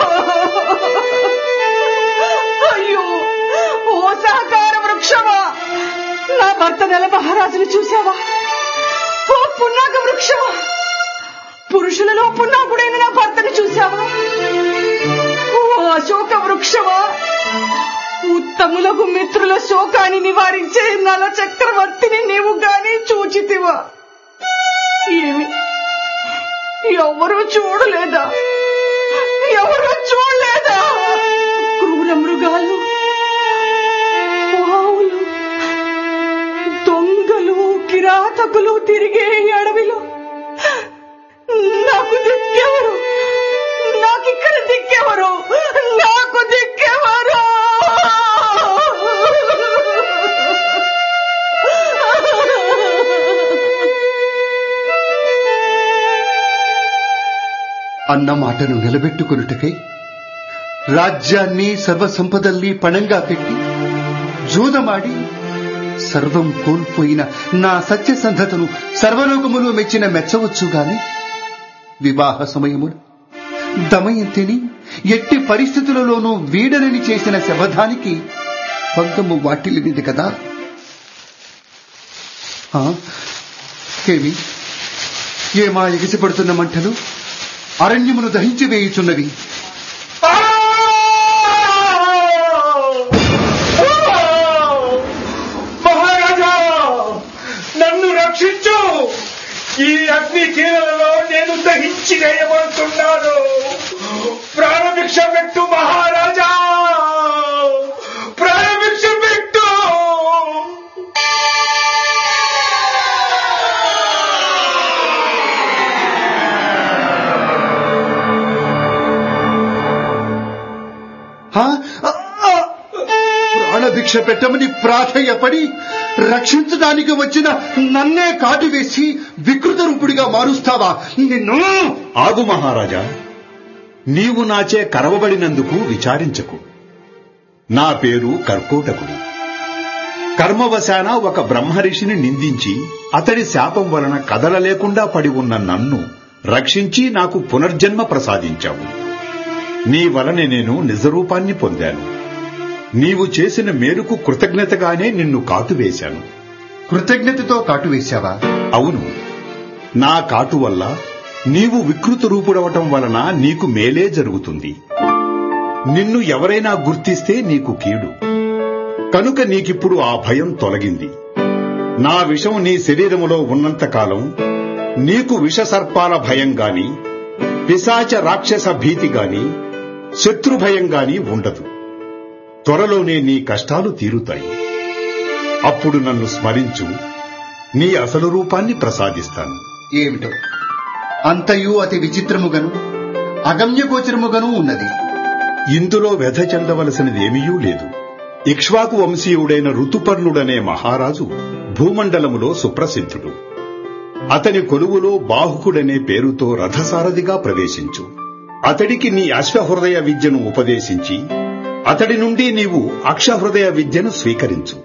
అయ్యో ఓ సహకార వృక్షమా నా భర్త నెల మహారాజును చూసావా ఓ పున్నాక వృక్షమా పురుషులలో పున్నాకుడైన నా భర్తను చూసావా ఓ అశోక వృక్షమా ఉత్తములకు మిత్రుల శోకాన్ని నివారించే నల చక్రవర్తిని నీవు గాని చూచితివా ఏమి ఎవరు చూడలేదా ఎవరు చూడలేదా క్రూర మృగాలు పావులు దొంగలు కిరాతకులు తిరిగే ఈ అడవిలో నాకు దిక్కెవరు నాకిక్కడ దిక్కెవరు నాకు దిక్కెవరు అన్న మాటను నిలబెట్టుకొనుటకై రాజ్యాన్ని సర్వసంపదల్ని పణంగా పెట్టి జూదమాడి సర్వం కోల్పోయిన నా సత్యసంధతను సర్వలోకములో మెచ్చిన మెచ్చవచ్చు గాని వివాహ సమయమున దమయంతిని ఎట్టి పరిస్థితులలోనూ వీడనని చేసిన శబదానికి భంగము వాటిల్లినది కదా ఆ, ఏమి ఏమా ఎగిసిపడుతున్న మంటలు అరణ్యమును దహించి వేయుచున్నవి మహారాజా ఈ అగ్ని కీలలో నేను దహించి వేయబడుతున్నాను ప్రాణభిక్ష పెట్టు మహారాజా ప్రాణభిక్ష పెట్టు ఆ? ఆ, ఆ! ప్రాణభిక్ష పెట్టమని ప్రాధేయపడి రక్షించడానికి వచ్చిన నన్నే కాటు వేసి వికృత రూపుడిగా మారుస్తావా నిన్ను ఆగు మహారాజా నీవు నాచే కరవబడినందుకు విచారించకు నా పేరు కర్కోటకుడు కర్మవశాన ఒక బ్రహ్మరిషిని నిందించి అతడి శాపం వలన కదలలేకుండా పడి ఉన్న నన్ను రక్షించి నాకు పునర్జన్మ ప్రసాదించావు నీ వలన నేను నిజరూపాన్ని పొందాను నీవు చేసిన మేలుకు కృతజ్ఞతగానే నిన్ను కాటువేశాను కృతజ్ఞతతో కాటు వేశావా అవును నా కాటు వల్ల నీవు వికృత రూపుడవటం వలన నీకు మేలే జరుగుతుంది నిన్ను ఎవరైనా గుర్తిస్తే నీకు కీడు కనుక నీకిప్పుడు ఆ భయం తొలగింది నా విషం నీ శరీరములో ఉన్నంతకాలం నీకు విషసర్పాల భయం గాని పిశాచ రాక్షస భీతి గాని శత్రు భయం గాని ఉండదు త్వరలోనే నీ కష్టాలు తీరుతాయి అప్పుడు నన్ను స్మరించు నీ అసలు రూపాన్ని ప్రసాదిస్తాను ఏమిటో అంతయు అతి విచిత్రముగను అగమ్యగోచరముగను ఉన్నది ఇందులో వ్యధ చెందవలసినదేమీయూ లేదు ఇక్ష్వాకు వంశీయుడైన ఋతుపర్ణుడనే మహారాజు భూమండలములో సుప్రసిద్ధుడు అతని కొలువులో బాహుకుడనే పేరుతో రథసారథిగా ప్రవేశించు అతడికి నీ అశ్వహృదయ విద్యను ఉపదేశించి అతడి నుండి నీవు అక్షహృదయ విద్యను స్వీకరించు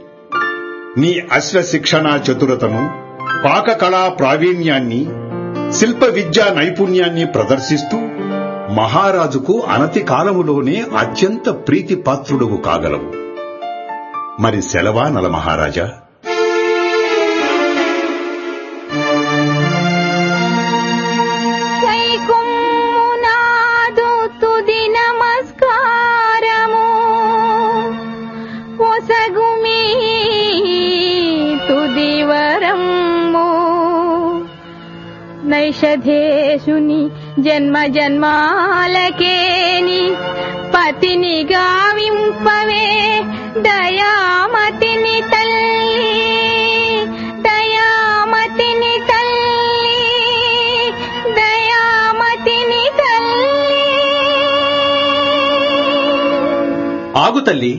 నీ అశ్వ శిక్షణ చతురతను పాకకళా ప్రావీణ్యాన్ని శిల్ప విద్యా నైపుణ్యాన్ని ప్రదర్శిస్తూ మహారాజుకు అనతి కాలములోనే అత్యంత ప్రీతిపాత్రుడువు కాగలవు మరి సెలవా నల మహారాజా కైకుమ్మునాదు తుది నమస్కారము పొసగుమి తుది వరము నైషధేశుని జన్మ జన్మాలకేని పతిని గావింపవే దయామతిని తల్లి దయామతిని తల్లి దయామతిని తల్లి ఆగు తల్లి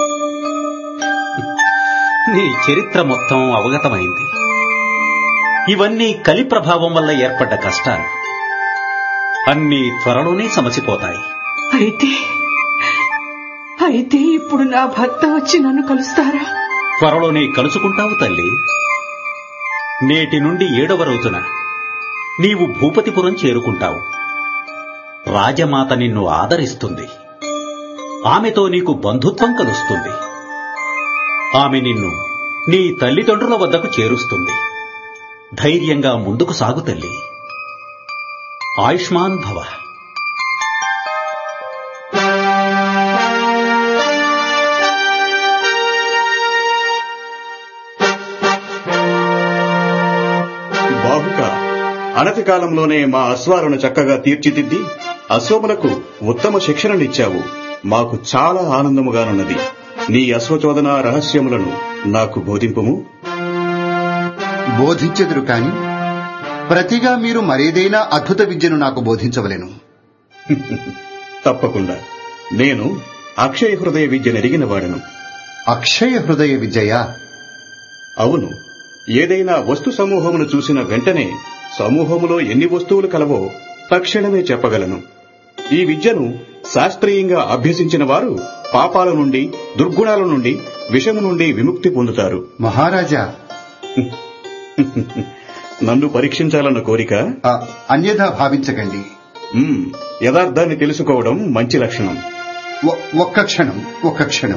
నీ చరిత్ర మొత్తం అవగతమైంది ఇవన్నీ కలి ప్రభావం వల్ల ఏర్పడ్డ కష్టాలు అన్నీ త్వరలోనే సమసిపోతాయి అయితే అయితే ఇప్పుడు నా భర్త వచ్చి నన్ను కలుస్తారా త్వరలోనే కలుసుకుంటావు తల్లి నేటి నుండి ఏడవ రోజున నీవు భూపతిపురం చేరుకుంటావు రాజమాత నిన్ను ఆదరిస్తుంది ఆమెతో నీకు బంధుత్వం కలుస్తుంది ఆమె నిన్ను నీ తల్లిదండ్రుల వద్దకు చేరుస్తుంది ధైర్యంగా ముందుకు సాగు తల్లి ఆయుష్మాన్ భవ బాహుక అనతి కాలంలోనే మా అశ్వాలను చక్కగా తీర్చిదిద్ది అశ్వములకు ఉత్తమ శిక్షణనిచ్చావు మాకు చాలా ఆనందముగానున్నది నీ అశ్వచోదన రహస్యములను నాకు బోధింపుము బోధించెదురు కాని ప్రతిగా మీరు మరేదైనా అద్భుత విద్యను నాకు బోధించవలెను తప్పకుండా నేను అక్షయ హృదయ విద్య నెరిగిన వాడను అక్షయ హృదయ విజయ అవును ఏదైనా వస్తు సమూహమును చూసిన వెంటనే సమూహములో ఎన్ని వస్తువులు కలవో తక్షణమే చెప్పగలను ఈ విద్యను శాస్త్రీయంగా అభ్యసించిన వారు పాపాల నుండి దుర్గుణాల నుండి విషము నుండి విముక్తి పొందుతారు మహారాజా నన్ను పరీక్షించాలన్న కోరిక ఆ, అన్యథా భావించకండి మ్మ్, యథార్థాన్ని తెలుసుకోవడం మంచి లక్షణం ఒ- ఒక్క క్షణం ఒక్క క్షణం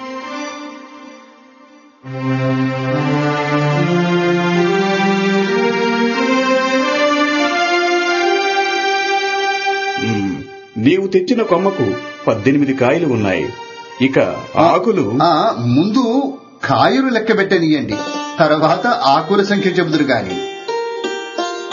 మ్మ్, నీవు తెచ్చిన కొమ్మకు పద్దెనిమిది కాయలు ఉన్నాయి ఇక ఆకులు ఆ ముందు కాయలు లెక్క పెట్టనియండి తర్వాత ఆకుల సంఖ్య చెబుదురు గాని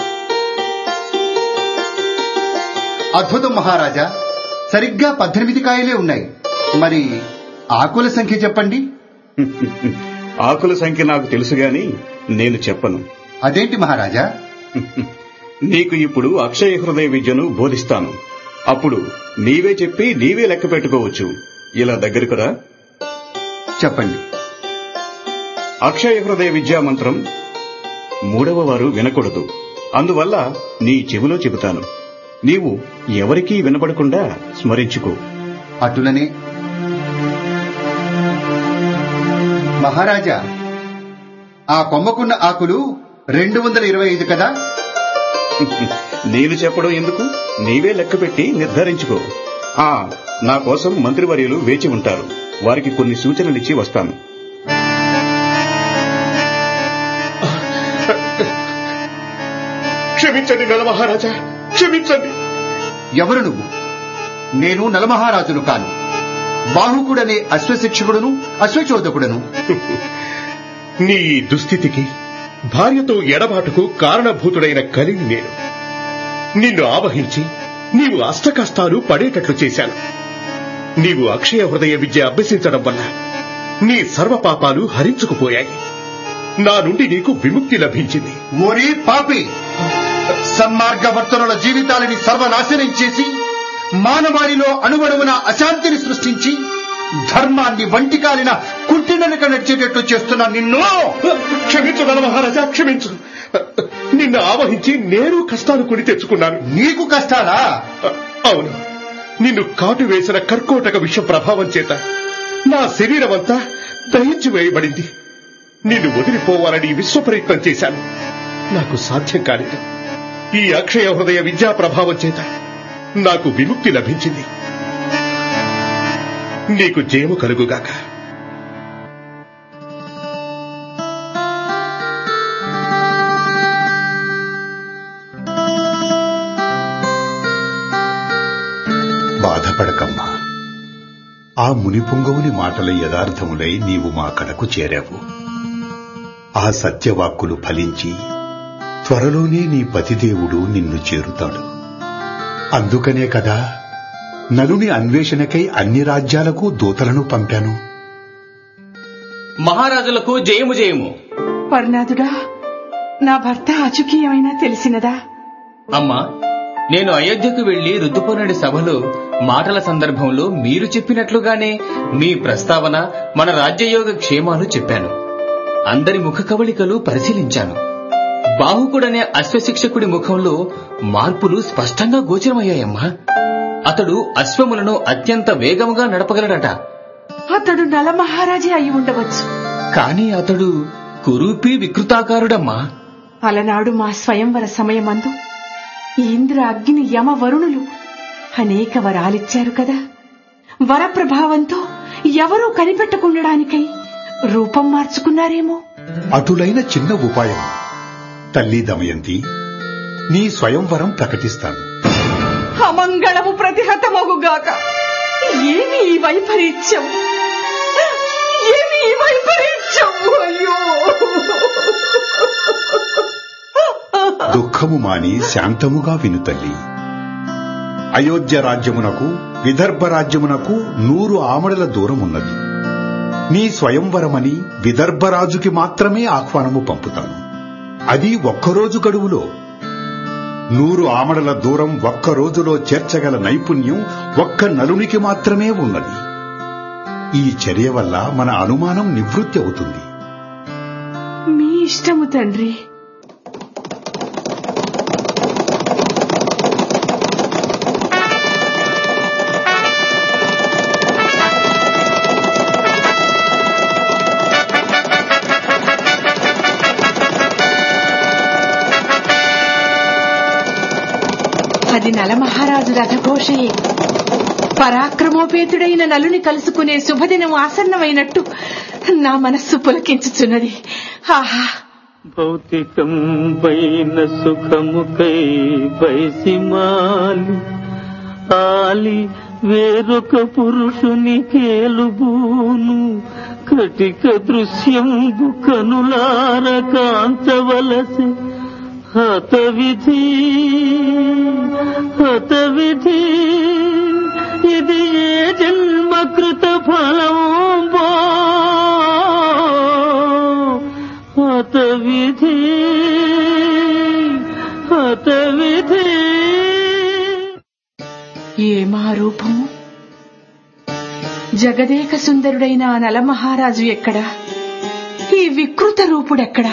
అద్భుతం మహారాజా సరిగ్గా పద్దెనిమిది కాయలే ఉన్నాయి మరి ఆకుల సంఖ్య చెప్పండి ఆకుల సంఖ్య నాకు తెలుసు గాని నేను చెప్పను అదేంటి మహారాజా నీకు ఇప్పుడు అక్షయ హృదయ విద్యను బోధిస్తాను అప్పుడు నీవే చెప్పి నీవే లెక్క పెట్టుకోవచ్చు ఇలా దగ్గరకు రా చెప్పండి అక్షయ హృదయ విద్యా మంత్రం మూడవ వారు వినకూడదు అందువల్ల నీ చెవిలో చెబుతాను నీవు ఎవరికీ వినపడకుండా స్మరించుకో అటులనే మహారాజా ఆ కొమ్మకున్న ఆకులు రెండు వందల ఇరవై ఐదు కదా నేను చెప్పడం ఎందుకు నీవే లెక్క పెట్టి నిర్ధారించుకో ఆ నా కోసం మంత్రివర్యులు వేచి ఉంటారు వారికి కొన్ని సూచనలిచ్చి వస్తాను క్షమించండి నలమహారాజా క్షమించండి ఎవరు నువ్వు నేను నలమహారాజును కాను బాహుకుడనే అశ్వశిక్షకుడును అశ్వచోదకుడను నీ దుస్థితికి భార్యతో ఎడబాటుకు కారణభూతుడైన కలిని నేను నిన్ను ఆవహించి నీవు అష్టకష్టాలు పడేటట్లు చేశాను నీవు అక్షయ హృదయ విద్య అభ్యసించడం వల్ల నీ సర్వపాపాలు హరించుకుపోయాయి నా నుండి నీకు విముక్తి లభించింది ఓరి పాపి సన్మార్గవర్తనుల జీవితాలని సర్వనాశనం చేసి మానవాళిలో అణువణువున అశాంతిని సృష్టించి ధర్మాన్ని వంటికాలిన కుంటిననక నడిచేటట్లు చేస్తున్న నిన్ను క్షమించు మహారాజా క్షమించు నిన్ను ఆవహించి నేను కష్టాలు కొని తెచ్చుకున్నాను నీకు కష్టాలా అవును నిన్ను కాటు వేసిన కర్కోటక విష ప్రభావం చేత నా శరీరం అంతా దహించి వేయబడింది నిన్ను వదిలిపోవాలని విశ్వ ప్రయత్నం చేశాను నాకు సాధ్యం కాలేదు ఈ అక్షయ హృదయ విద్యా ప్రభావం చేత నాకు విముక్తి లభించింది నీకు జయము కలుగుగాక బాధపడకమ్మా ఆ మునిపుంగవుని మాటల యథార్థములై నీవు మా కడకు చేరావు ఆ సత్యవాక్కులు ఫలించి త్వరలోనే నీ పతిదేవుడు నిన్ను చేరుతాడు అందుకనే కదా నలుని అన్వేషణకై అన్ని రాజ్యాలకు దూతలను పంపాను మహారాజులకు జయము జయము పర్ణాదుడా నా భర్త ఆచుకీ ఏమైనా తెలిసినదా అమ్మా నేను అయోధ్యకు వెళ్లి రుద్దుపోనడి సభలో మాటల సందర్భంలో మీరు చెప్పినట్లుగానే మీ ప్రస్తావన మన రాజ్యయోగ క్షేమాలు చెప్పాను అందరి ముఖ కవళికలు పరిశీలించాను బాహుకుడనే అశ్వశిక్షకుడి ముఖంలో మార్పులు స్పష్టంగా గోచరమయ్యాయమ్మా అతడు అశ్వములను అత్యంత వేగముగా నడపగలడట అతడు నల మహారాజే అయి ఉండవచ్చు కాని అతడు కురూపి వికృతాకారుడమ్మా అలనాడు మా స్వయంవర సమయమందు ఇంద్ర అగ్ని యమ వరుణులు అనేక వరాలిచ్చారు కదా వరప్రభావంతో ఎవరూ కనిపెట్టకుండడానికై రూపం మార్చుకున్నారేమో అటులైన చిన్న ఉపాయం తల్లి దమయంతి నీ స్వయంవరం ప్రకటిస్తాను అమంగళము ప్రతిహతమగుగాక ఏమి ఈ వైపరీత్యం ఏమి ఈ వైపరీత్యం అయ్యో దుఃఖము మాని శాంతముగా విను తల్లి అయోధ్య రాజ్యమునకు విదర్భ రాజ్యమునకు నూరు ఆమడల దూరమున్నది నీ స్వయంవరమని విదర్భరాజుకి మాత్రమే ఆహ్వానము పంపుతాను అది ఒక్కరోజు గడువులో నూరు ఆమడల దూరం ఒక్క రోజులో చేర్చగల నైపుణ్యం ఒక్క నలునికి మాత్రమే ఉన్నది ఈ చర్య వల్ల మన అనుమానం నివృత్తి అవుతుంది మీ ఇష్టము తండ్రి అది నలమహారాజు రథఘోషయే పరాక్రమోపేతుడైన నలుని కలుసుకునే శుభదినం ఆసన్నమైనట్టు నా మనస్సు పులకించుచున్నది ఆహా భౌతికం పైన సుఖముకై బైసిమాలి ఆలి వేరొక పురుషుని కేలుబూను కటిక దృశ్యంబు కనులార కాంచవలసి హత విధి హత విధి ఇది ఏ జన్మకృత ఫలంబో హత విధి హత విధి ఏమా రూపము జగదేక సుందరుడైన ఆ నలమహారాజు ఎక్కడా ఈ వికృత రూపుడెక్కడా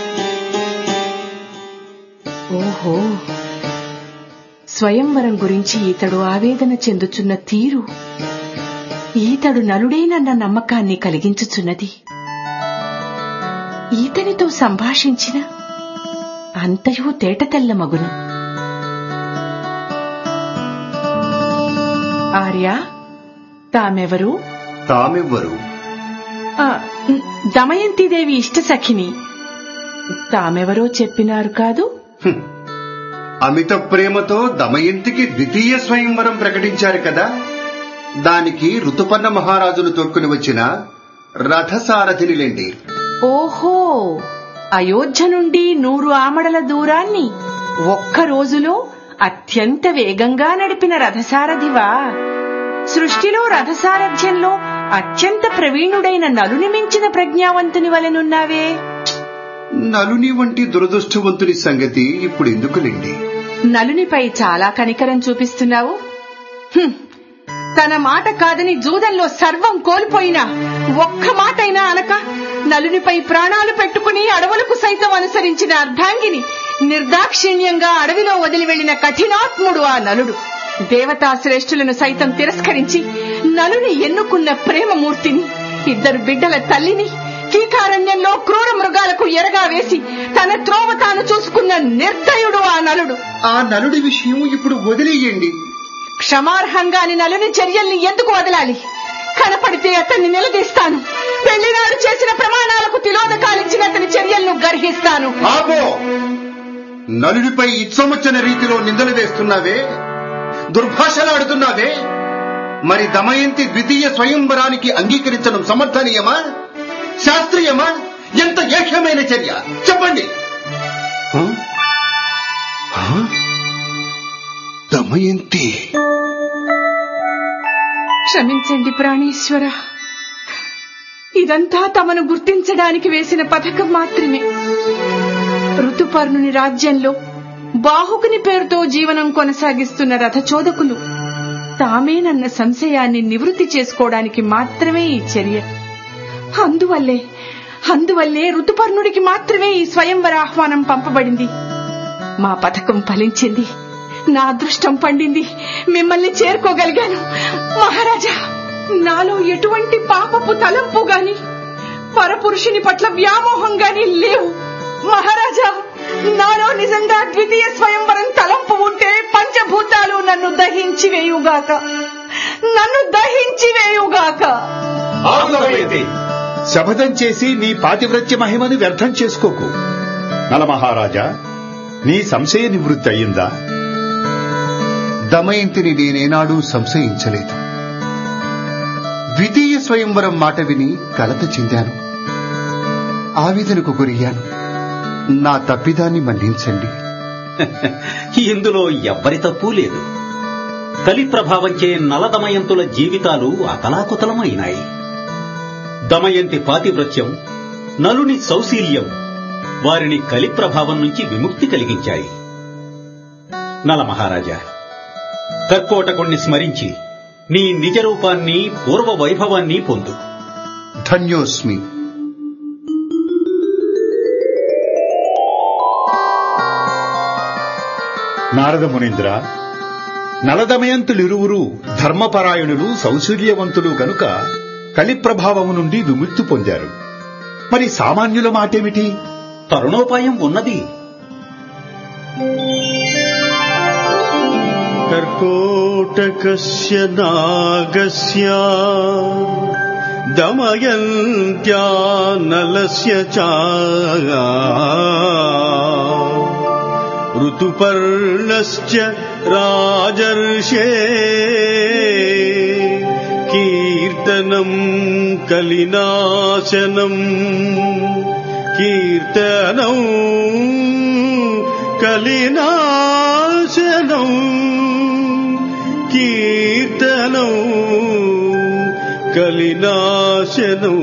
ఓహో స్వయంవరం గురించి ఈతడు ఆవేదన చెందుచున్న తీరు ఈతడు నలుడేనన్న నమ్మకాన్ని కలిగించుచున్నది ఈతనితో సంభాషించిన అంతయు తేటతెల్ల మగును ఆర్య తామెవరు తామెవ్వరు ఆ, దమయంతిదేవి ఇష్ట సఖిని తామెవరో చెప్పినారు కాదు హ్మ్. అమిత ప్రేమతో దమయంతికి ద్వితీయ స్వయంవరం ప్రకటించారు కదా దానికి ఋతుపర్ణ మహారాజును తోడ్కొని వచ్చిన రథసారథినిలేండి ఓహో అయోధ్య నుండి నూరు ఆమడల దూరాన్ని ఒక్క రోజులో అత్యంత వేగంగా నడిపిన రథసారథివా సృష్టిలో రథసారథ్యంలో అత్యంత ప్రవీణుడైన నలుని మించిన ప్రజ్ఞావంతుని వలెనున్నావే నలుని వంటి దురదృష్టవంతుని సంగతి ఇప్పుడు ఎందుకులేండి నలునిపై చాలా కనికరం చూపిస్తున్నావు హ్మ్. తన మాట కాదని జూదంలో సర్వం కోల్పోయినా ఒక్క మాటైనా అనక నలునిపై ప్రాణాలు పెట్టుకుని అడవులకు సైతం అనుసరించిన అర్ధాంగిని నిర్దాక్షిణ్యంగా అడవిలో వదిలి వెళ్లిన కఠినాత్ముడు ఆ నలుడు దేవతా శ్రేష్ఠులను సైతం తిరస్కరించి నలుని ఎన్నుకున్న ప్రేమమూర్తిని ఇద్దరు బిడ్డల తల్లిని కీకారణ్యంలో క్రూర మృగాలకు ఎరగా వేసి తన త్రోవ తాను చూసుకున్న నిర్దయుడు ఆ నలుడు ఆ నలుడి విషయం ఇప్పుడు వదిలేయండి క్షమార్హంగాని నలుని చర్యల్ని ఎందుకు వదలాలి కనపడితే అతన్ని నిలదీస్తాను పెళ్లినాడు చేసిన ప్రమాణాలకు తిలోదకాలిచ్చిన అతని చర్యలను గర్హిస్తాను ఆపో నలుడిపై ఇచ్చొమొచ్చిన రీతిలో నిందలు వేస్తున్నావే దుర్భాషలాడుతున్నావే మరి దమయంతి ద్వితీయ స్వయంవరానికి అంగీకరించడం సమర్థనీయమా శాస్త్రీయమా ఎంత ఏక్యమైన చర్య చెప్పండి హ? హ? దమయంతి క్షమించండి ప్రాణేశ్వర ఇదంతా తమను గుర్తించడానికి వేసిన పథకం మాత్రమే ఋతుపర్ణుని రాజ్యంలో బాహుకుని పేరుతో జీవనం కొనసాగిస్తున్న రథచోదకులు తామే నన్న సంశయాన్ని నివృత్తి చేసుకోవడానికి మాత్రమే ఈ చర్య అందువల్లే అందువల్లే ఋతుపర్ణుడికి మాత్రమే ఈ స్వయంవర ఆహ్వానం పంపబడింది మా పథకం ఫలించింది నా అదృష్టం పండింది మిమ్మల్ని చేరుకోగలిగాను మహారాజా నాలో ఎటువంటి పాపపు తలంపు గాని పరపురుషుని పట్ల వ్యామోహం గాని లేవు మహారాజా నాలో నిజంగా ద్వితీయ స్వయంవరం తలంపు ఉంటే పంచభూతాలు నన్ను దహించి వేయుగాక నన్ను దహించి వేయుగాక ఆగుదమయంతి శపథం చేసి నీ పాతివ్రత్య మహిమని వ్యర్థం చేసుకోకు నలమహారాజా నీ సంశయ నివృత్తి అయ్యిందా దమయంతిని నేనేనాడూ సంశయించలేదు ద్వితీయ స్వయంవరం మాట విని కలత చెందాను ఆవేదనకు గురయ్యాను నా తప్పిదాన్ని మన్నించండి ఇందులో ఎవ్వరి తప్పు లేదు కలి ప్రభావంచే నలదమయంతుల జీవితాలు అతలాకుతలమైనాయి దమయంతి పాతివ్రత్యం నలుని సౌశీల్యం వారిని కలి ప్రభావం నుంచి విముక్తి కలిగించాయి నల మహారాజా కర్కోటకుణ్ణి స్మరించి నీ నిజ రూపాన్ని పూర్వ వైభవాన్ని పొందు ధన్యోస్మి నారద మునీంద్ర నలదమయంతులిరువురు ధర్మపరాయణులు సౌశల్యవంతులు గనుక కలి ప్రభావము నుండి విముక్తి పొందారు మరి సామాన్యుల మాటేమిటి తరుణోపాయం ఉన్నది कर्कोटकस्य नागस्य दमयन्त्या नलस्य च ऋतुपर्णश्च राजर्षे कीर्तनम् कलिनाशनम् कीर्तनम् కలినాశనం కీర్తనం కలినాశనం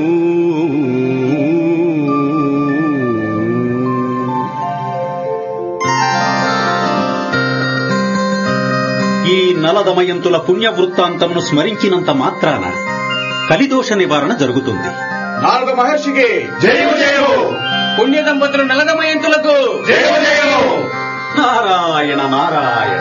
ఈ నలదమయంతుల పుణ్య వృత్తాంతమును స్మరించినంత మాత్రాన కలిదోష నివారణ జరుగుతుంది నారద మహర్షికి జయము జయము పుణ్య దంపతులు నలదమయంతులకు జయము జయము నారాయణ నారాయణ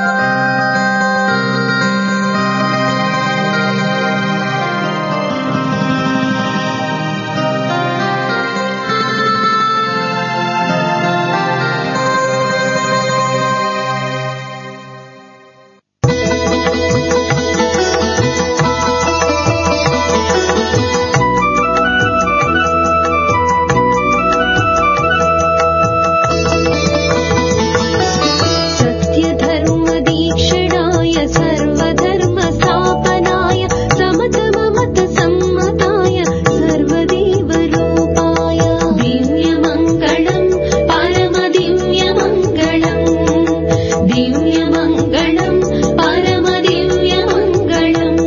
सत्यधर्मदीक्षणाय सर्वधर्मस्थापनाय समतममतसम्मताय सर्वदेवरूपाय दिव्यमङ्गलम् परमदिव्यमङ्गलम् दिव्यमङ्गलम् परमदिव्यमङ्गलम्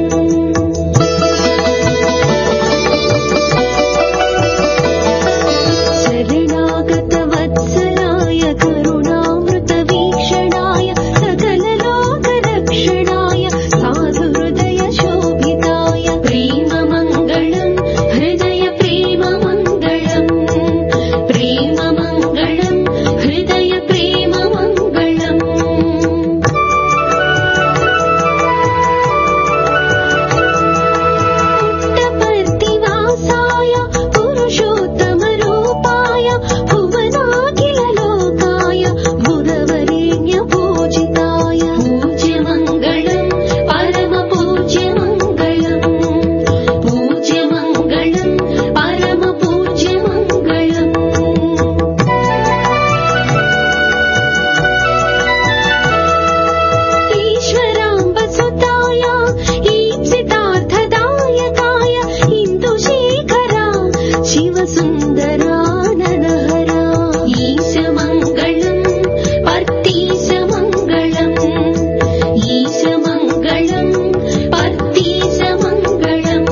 शरणागतवत्सलाय करुणामृतवीक्षणाय सकललोकरक्षणाय साधुहृदयशोभिताय प्रेममङ्गलम् हृदय प्रेममङ्गलम् प्रेममङ्गलम् हृदय प्रेममङ्गलम् पुट्टपर्तिवासाय पुरुषोत्तमरूपाय भुवनाखिललोकाय मुरवरेण्यपूजिताय पूज्यमङ्गलम् परमपूज्यमङ्गलम् पूज्यमङ्गलम् परमपूज्यमङ्गलम् ईश्वराम्बसुताय ईप्सितार्थदायकाय इन्दुशेखरा शिवसुन्दराननहरा ईशमङ्गलम् पर्तीशमङ्गलम् ईशमङ्गलम् पर्तीशमङ्गलम्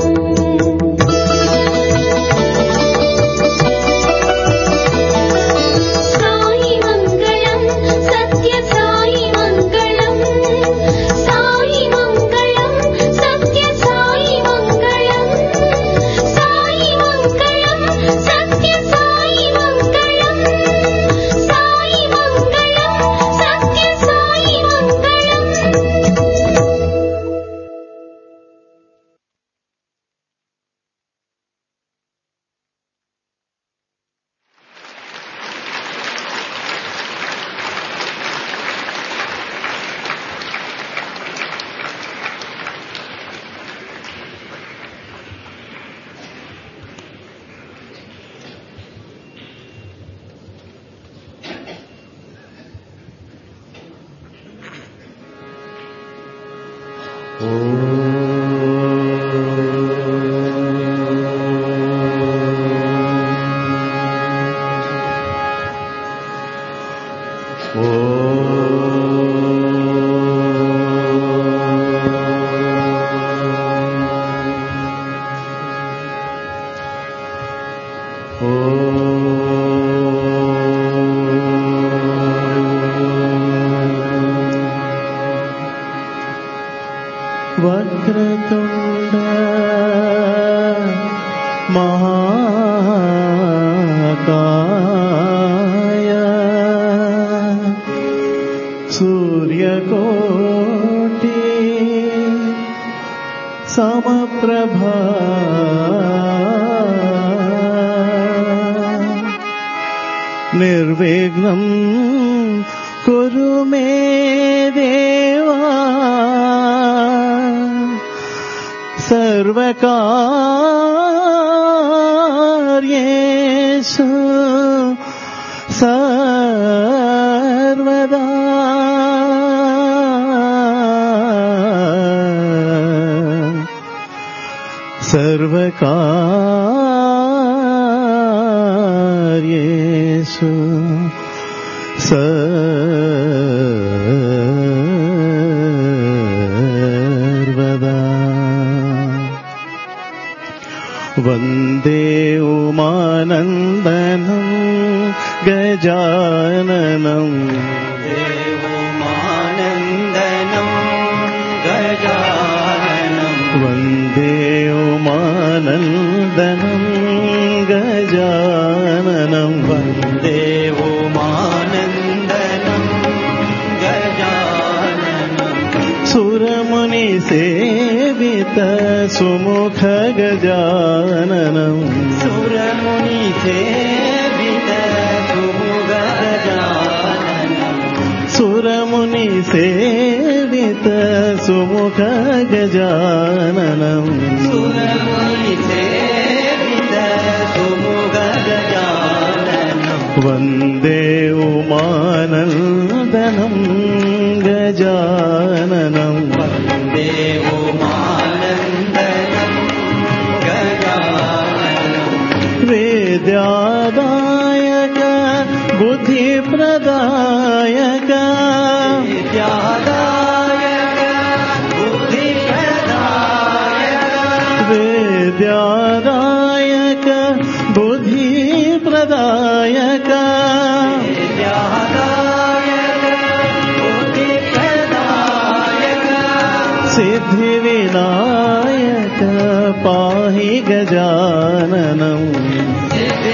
साई मङ्गलम् सत्य साई मङ्गलम् साई मङ्गलम् सत्य साई मङ्गलम् साई मङ्गलम् सत्य साई मङ्गलम् साई मङ्गलम् सत्य साई मङ्गलम् వక్రతుండ మహాకాయ సూర్యకోటి సమప్రభా నిర్విఘ్నం కురు మే దేవా సర్వకార్యేషు సర్వదా సర్వకార్యేషు सर्वदा वन्दे उमानन्दनं गजाननम् वन्दे उमानन्दनं गजाननं वन्दे उमानन्दनं सुरमुनिसेवित सुमुख गजाननम् सुरमुनिसेवित सुमुख सुरमुनिसेवित सुमुख गजाननम् वन्दे उमानन्दनं गजाननं वन्दे उमानन्दनं वेद्यादायक बुद्धिप्रदायक वेद्यादायक बुद्धिप्रदायक सिद्धिविनायक पाहि गजाननम्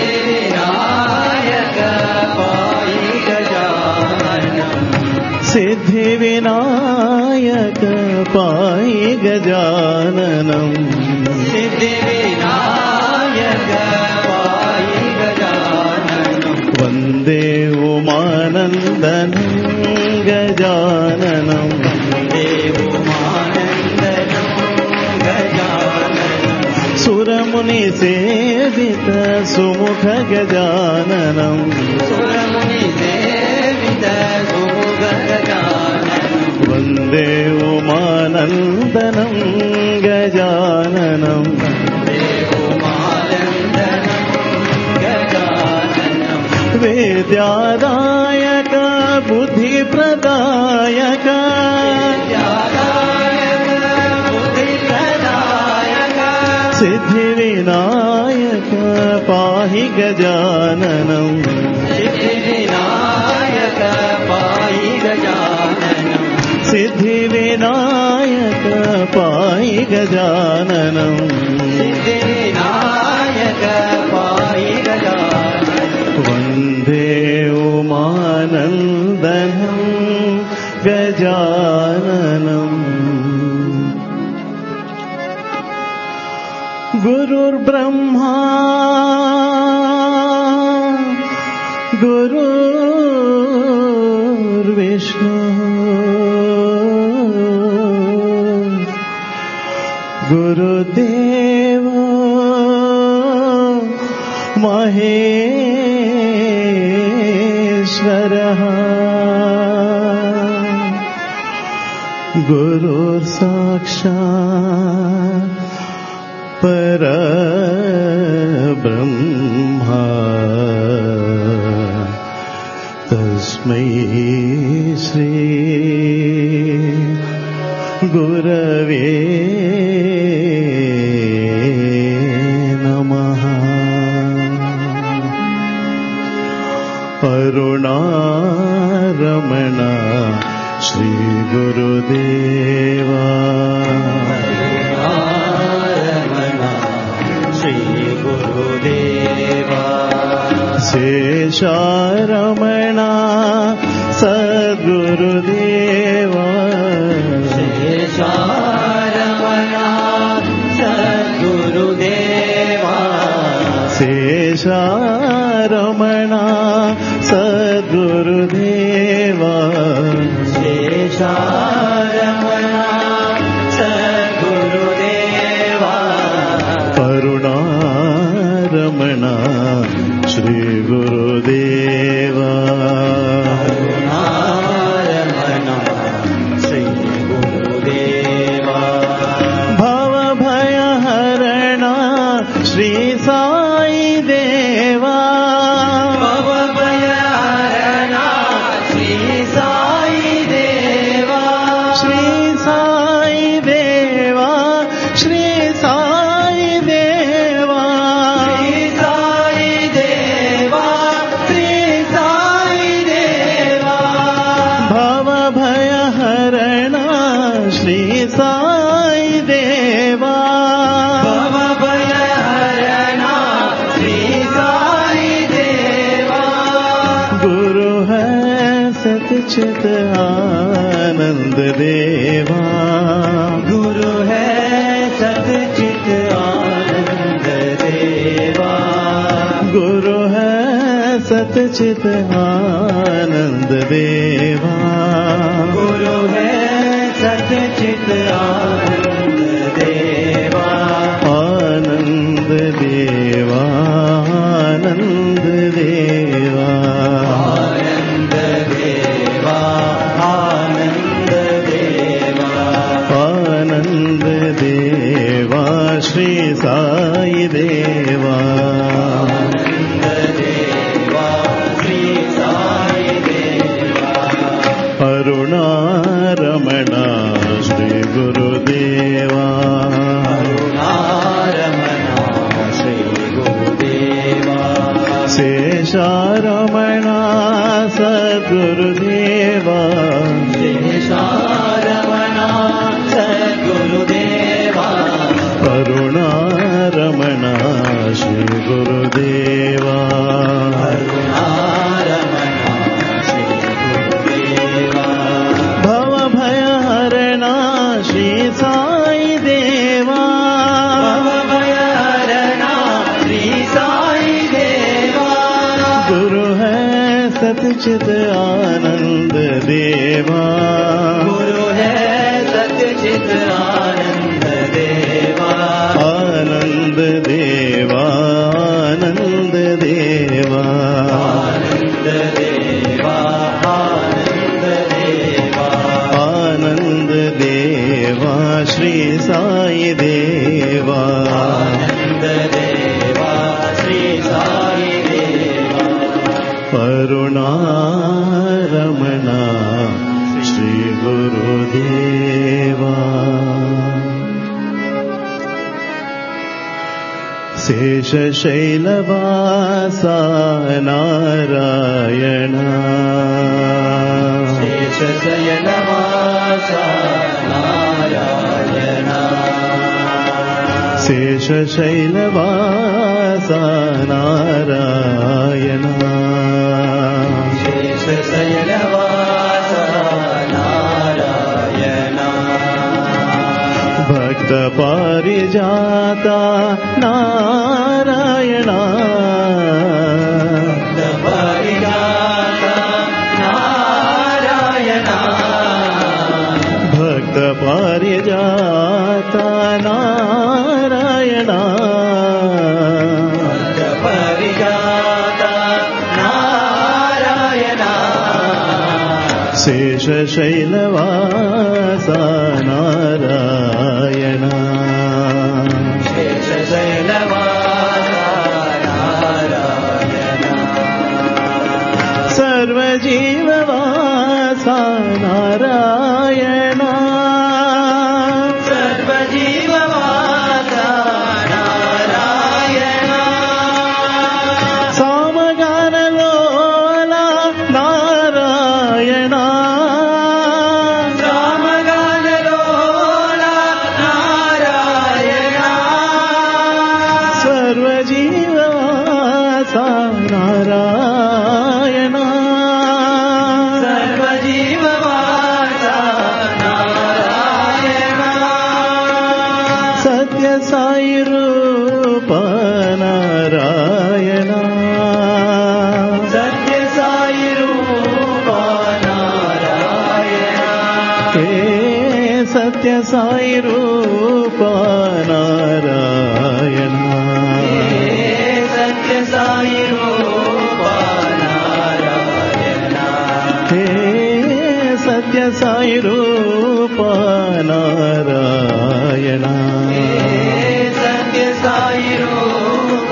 सिद्धिविनायक पाहि गजाननम् वन्दे उमानन्दनं गजाननम् सुरमुनिसेवित सुमुख गजाननम् वन्दे उमानन्दनं गजाननम् वेद्यादायक बुद्धिप्रदायक सिद्धिविनायक पाहि गजाननम् सिद्धिविनायक पाहि गजाननम् वन्दे उमानन्दनं गजाननम् गुरुर्ब्रह्मा गुरुर्विष्णु गुरुदेव महेश्वरः गुरुर्साक्षात् परब्रह्मा तस्मै श्री गुरवे नमः अरुणारमण श्रीगुरुदेवा शेषारमणा सद्गुरुदेवा शेषारमणा सद्गुरुदेवा करुणारमणा श्रीगुरुदेवा भवभयहरणा श्री साई देवा साई देवा गुरु है सतचित आनंद देवा गुरु है सतचित आनंद देवा गुरु है सतचित आनंद देवा गुरु है सतचित आनंद देवा आनंद देवा आनंद देवा आनंद देवा आनंद देवा आनंद देवा श्री साई देवा आनंद देवा श्री साई देवा अरुणारमणा श्री गुरुदेवा अरुणारमणा श्री गुरुदेवा शेषारमणा सद्गुरुदेवा शेषारमणा सद्गुरुदेवा अरुणारमणा श्री गुरुदेवा अरुणारमणा श्री गुरुदेवा भव भयहरणा श्री साई देवा भव भयहरणा श्री साई देवा गुरु है सतचित आनंद देवा गुरु है सतचित आनंद देवा आनंद देवा आनंद देवा आनंद देवा आनंद देवा आनंद देवा श्री साई देवा आनंद देवा श्री साई देवा करुणारमणा श्री गुरुदेवा शेषशैलवासा नारायणा शेषशैलवासा नारायणा शेषशैलवासा नारायणा शेषशैलवासा नारायणा भक्तपारिजाता नारायणा भक्तपारिजाता नारायणा शेषशैलवासा नारायणा सर्वजीववासा नारायणा सर्वजीववासा नारायणा सामगानलोला नारायणा सामगानलोला नारायणा सर्वजीववासा नारायणा सर्वजीववासा नारायणा सत्य साई रूप नारायणा सत्य साई रूप नारायणा हे सत्य साई रूप नारायणा सत्य साई रूप नारायणा हे सत्य साई रूप नारायणा सत्य साई रूप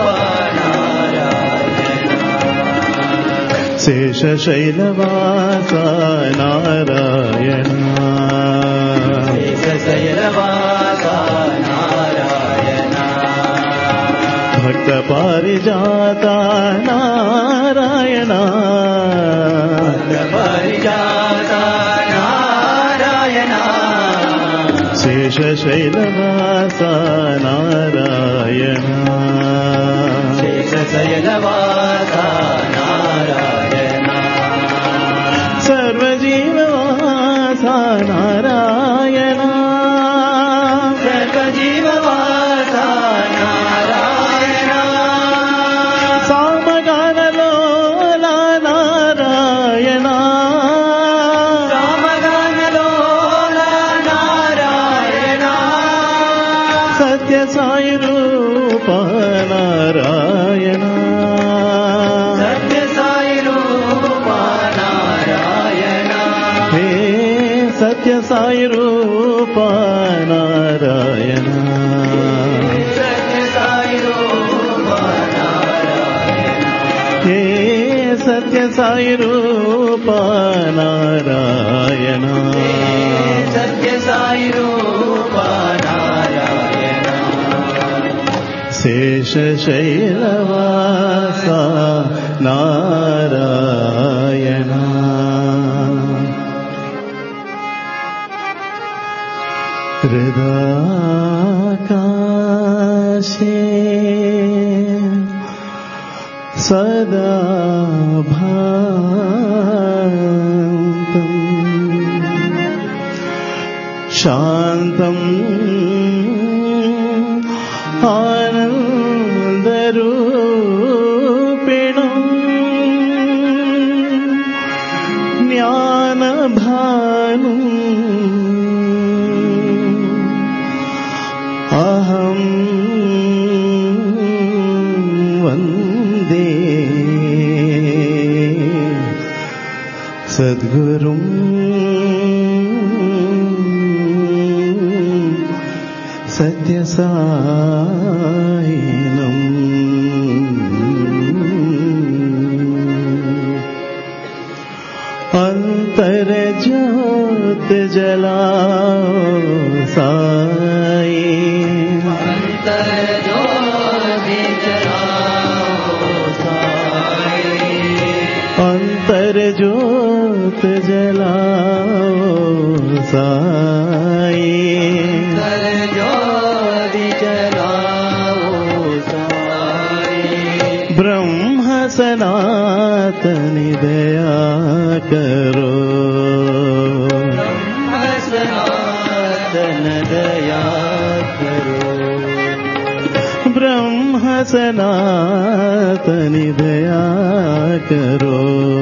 शेषशैलवासा नारायणा शेषशैलवासा नारायणा भक्तपारिजाता नारायणा भक्तपारिजाता नारायणा శేషశైలవాస నారాయణ శేషశైలవాస నారాయణ సర్వజీవవాస నారాయణ సర్వజీవవాస నారాయణ సామగానలోల నారాయణ రామగానలోల నారాయణ సత్య సాయి రూప నారాయణ సత్య సాయి రూప నారాయణ హే సత్య సాయి రూప నారాయణ సత్య సాయి రూప నారాయణ హే సత్య సాయి రూప నారాయణ సత్య సాయి రూప నారాయణ శేషశైలవాస నారాయణ హృదాకాశే సదా భాంతం శాంతం ఆనందరూపిణం జ్ఞానభాను అహం వందే సద్గురుం సత్యసాయినం అంతర్జ్యోత జలా సాయి అంతర్జ్యోతి జలాओ సాయి అంతర్జ్యోత జలా సాయి అంతర్జ్యోతి జలాओ సాయి బ్రహ్మ సనాతని దయా కరో సనాతన దయా కరో బ్రహ్మ సనాతని దయా కరో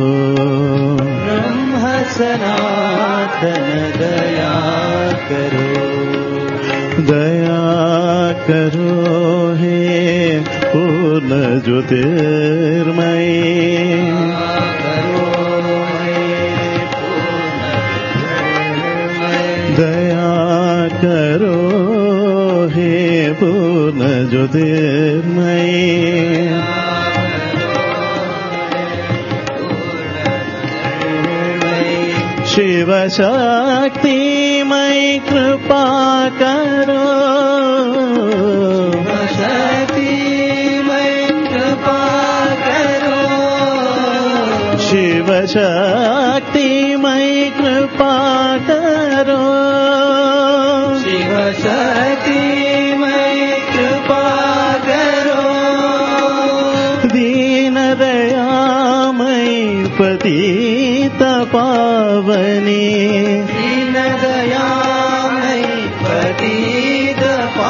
ब्रह्म सनातन दया करो दया करो हे पूर्ण ज्योतिर्मयी करो दया करो हे पूर्ण ज्योतिर्मयी शिव शक्ति मई कृपा करो शक्ति मैं कृपा करो शिव शक्ति मई कृपा करो शिव शक्ति मैं कृपा करो दीन दयामयी पतित पावनी दीन दया मैं पतित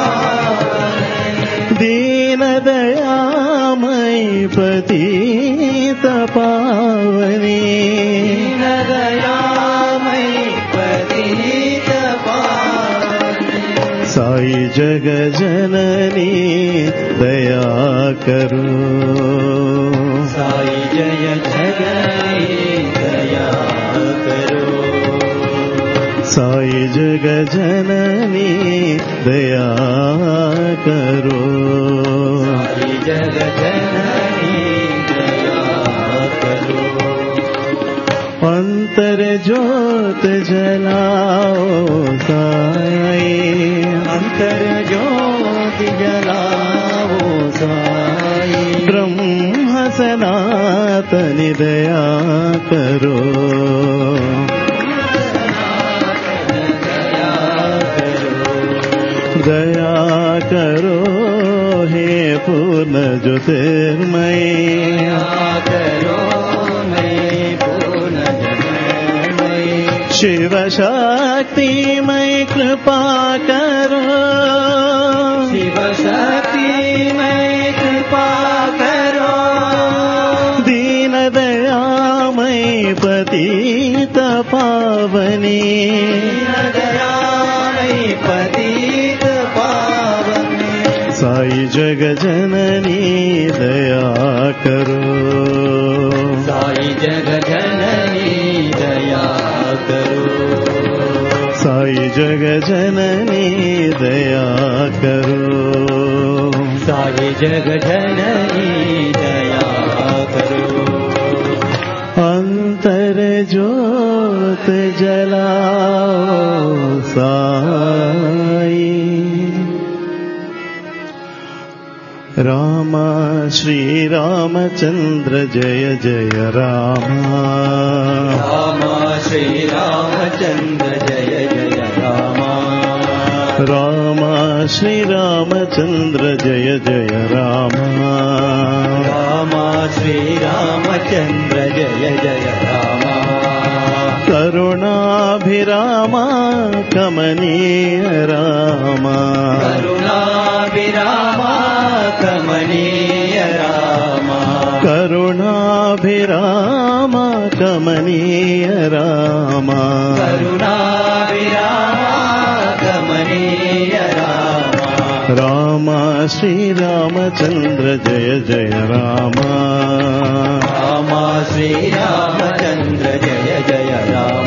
पावन दीन दयामयी पतित पावनी दीन दया मैं पतित पावन साई जग जननी दया करो साई जय जगनी दया करो साई जग जननी दया करो साई जग जननी दया करो अंतर ज्योत जलाओ साई अंतर ज्योति जलाओ साई ब्रह्म सनातनि दया करो दया करो करो हे पूर्ण ज्योतिर्मय करो मैं पूर्ण जगन्मय शिव शक्तिमय कृपा करो शिव शक्ति मैं कृपा करो दीन दयामय पतित पावनी दयामय पतित पावन साई जग जननी दया करो साई जग जननी दया करो साई जग जननी दया करो साई जग जननी दया करो अंतर ज्योत जलाओ साई राम श्री रामचंद्र जय जय राम राम श्री रामचंद्र जय जय राम राम श्री रामचंद्र जय जय राम राम श्री रामचंद्र जय जय राम करुणाभिराम कमनीय राम करुणाभिराम कमनीय राम करुणाभिराम कमनीय राम करुणाभिराम कमनीय राम राम श्री रामचंद्र जय जय राम राम श्री रामचंद्र जय जय राम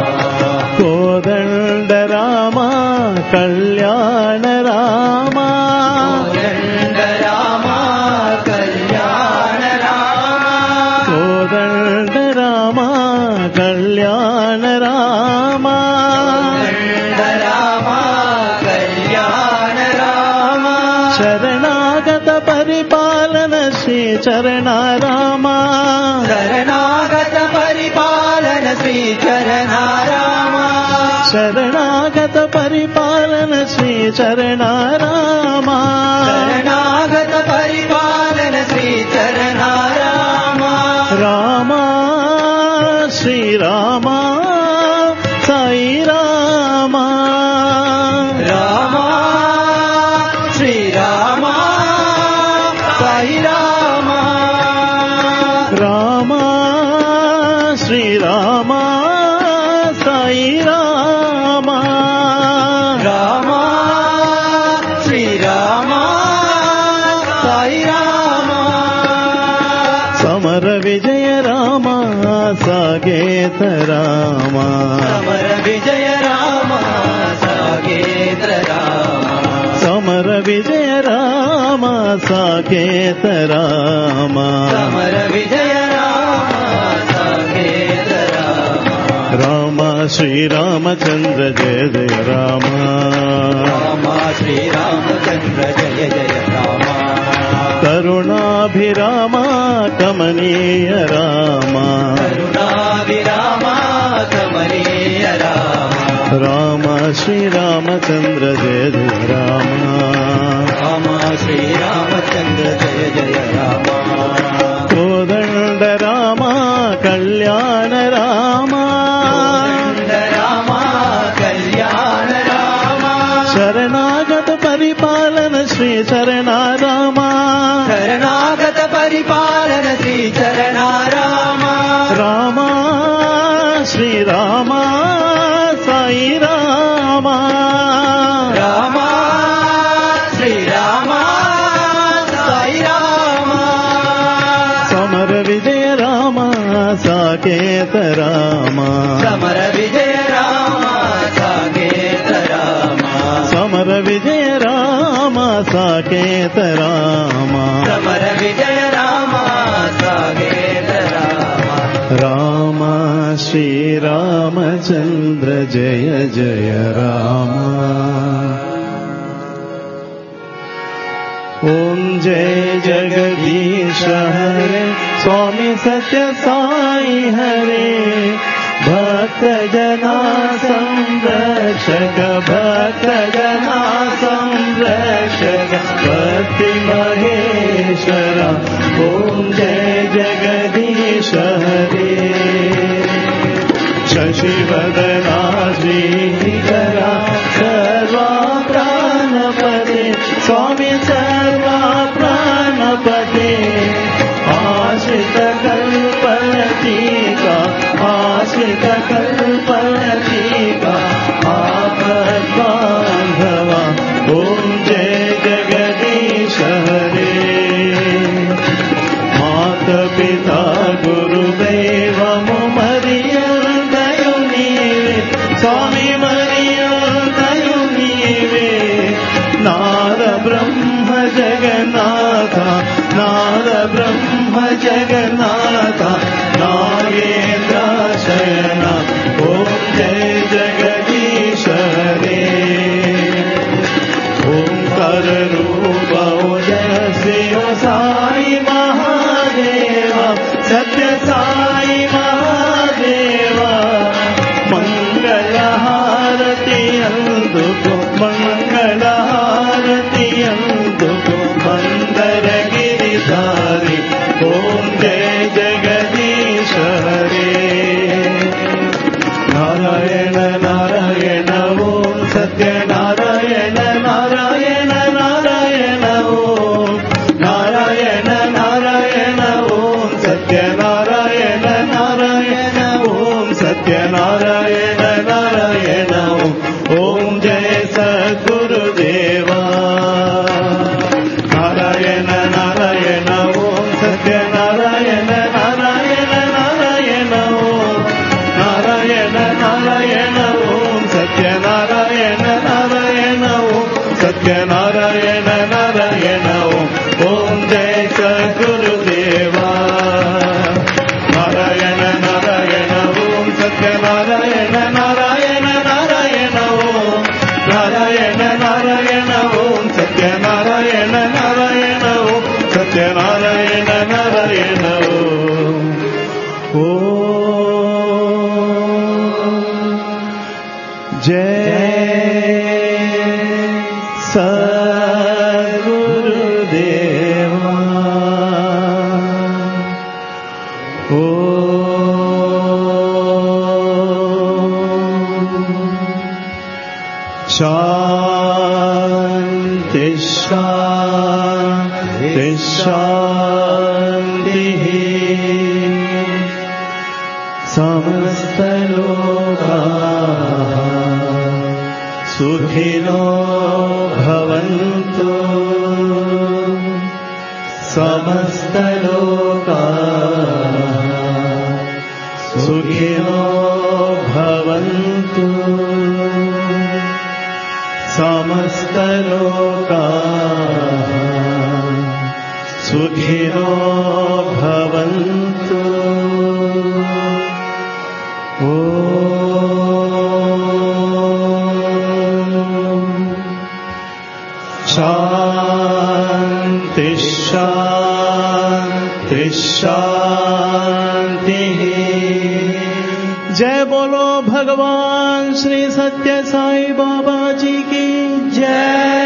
कोदण्ड राम कल्याण राम कोदण्ड राम कल्याण राम कोदण्ड राम कल्याण राम कोदण्ड राम कल्याण राम शरणागत परिपालन श्री चरण राम शरणागत परिपालन श्री चरण राम शरणागत परिपालन श्री चरण राम शरणागत परिपालन श्री चरण राम राम श्री राम साई राम राम श्री राम साई राम राम श्री राम साई राम राम श्री राम साई राम समर विजय राम सागेत राम समर विजय राम सागेत्र राम समर विजय राम साकेत राम समर विजय राम सागेत्र राम राम श्री रामचंद्र जय जय राम राम श्री रामचंद्र जय जय राम करुणाभिराम कमनीय राम करुणाभिराम कमनीय राम राम श्री रामचंद्र जय जय राम राम श्री रामचंद्र जय जय राम कोदण्ड राम कल्याण राम कोदण्ड राम कल्याण राम शरणागत परिपालन श्री चरण राम शरणागत परिपालन श्री चरण राम राम श्री राम साई राम राम श्री राम साई राम समर विजय राम साकेत राम समर विजय राम साकेत राम समर विजय राम साकेत राम समर विजय राम साकेत राम राम श्री रामचंद्र जय जय राम ओम जय जगदीश हरे स्वामी सत्य साई हरे भक्त जना संरक्षक भक्त जना संरक्षक जगपति महेश्वर ॐ जय जगदीश हरे शशिवदना श्रीकरा सर्वा प्राणपते स्वामी सर्वा प्राणपते आश्रित कल्पलतीका आश्रित कल्पलतीका आपद्बान्धवा ॐ जय जगदीश हरे मातपिता गुरुदैवमु मर्यादयु नीवे स्वामी मर्यादयु नीवे नाद ब्रह्म जगन्नाथ नाद ब्रह्म जगन्नाथ नागेन्द्र शयन ॐ जय जगदीश हरे ओंकार रूप जय शिव साई महादेव सत्य साई महादेव मंगल हारती अंदुको मंगल हारती अंदुको मंदर गिरिधारी ओम जय जगदीश हरे नारायण नारायण ओम सत्य नारायण नारायण नारायण ओम नारायण नारायण ओम सत्य नारायण नारायण ओम सत्य नारायण नारायण ओम ओम जय सद्गुरुदेवा नारायण नारायण ओम सत्य नारायण नारायण नारायण ओम नारायण नारायण ओम सत्य नारायण नारायण ओम सत्य नारायण नारायण ओम ओम जय सद्गुरुदेवा नारायण नारायण ओम सत्य नारायण नारायण नारायण ओम नारायण नारायण ओम सत्य नारायण नारायण ओम सत्य नारायण नारायण ओम जय सद्गुरुदेवा शान्ति शान्ति शान्तिः समस्तलोकाः सुखिनो भवन्तु समस्तलोकाः सुखिनो भवन्तु समस्तलोकाः सुखिनो भवन्तु ॐ शान्ति शान्ति शान्तिः जय बोलो भगवान श्री सत्य साई बाबा जी की जय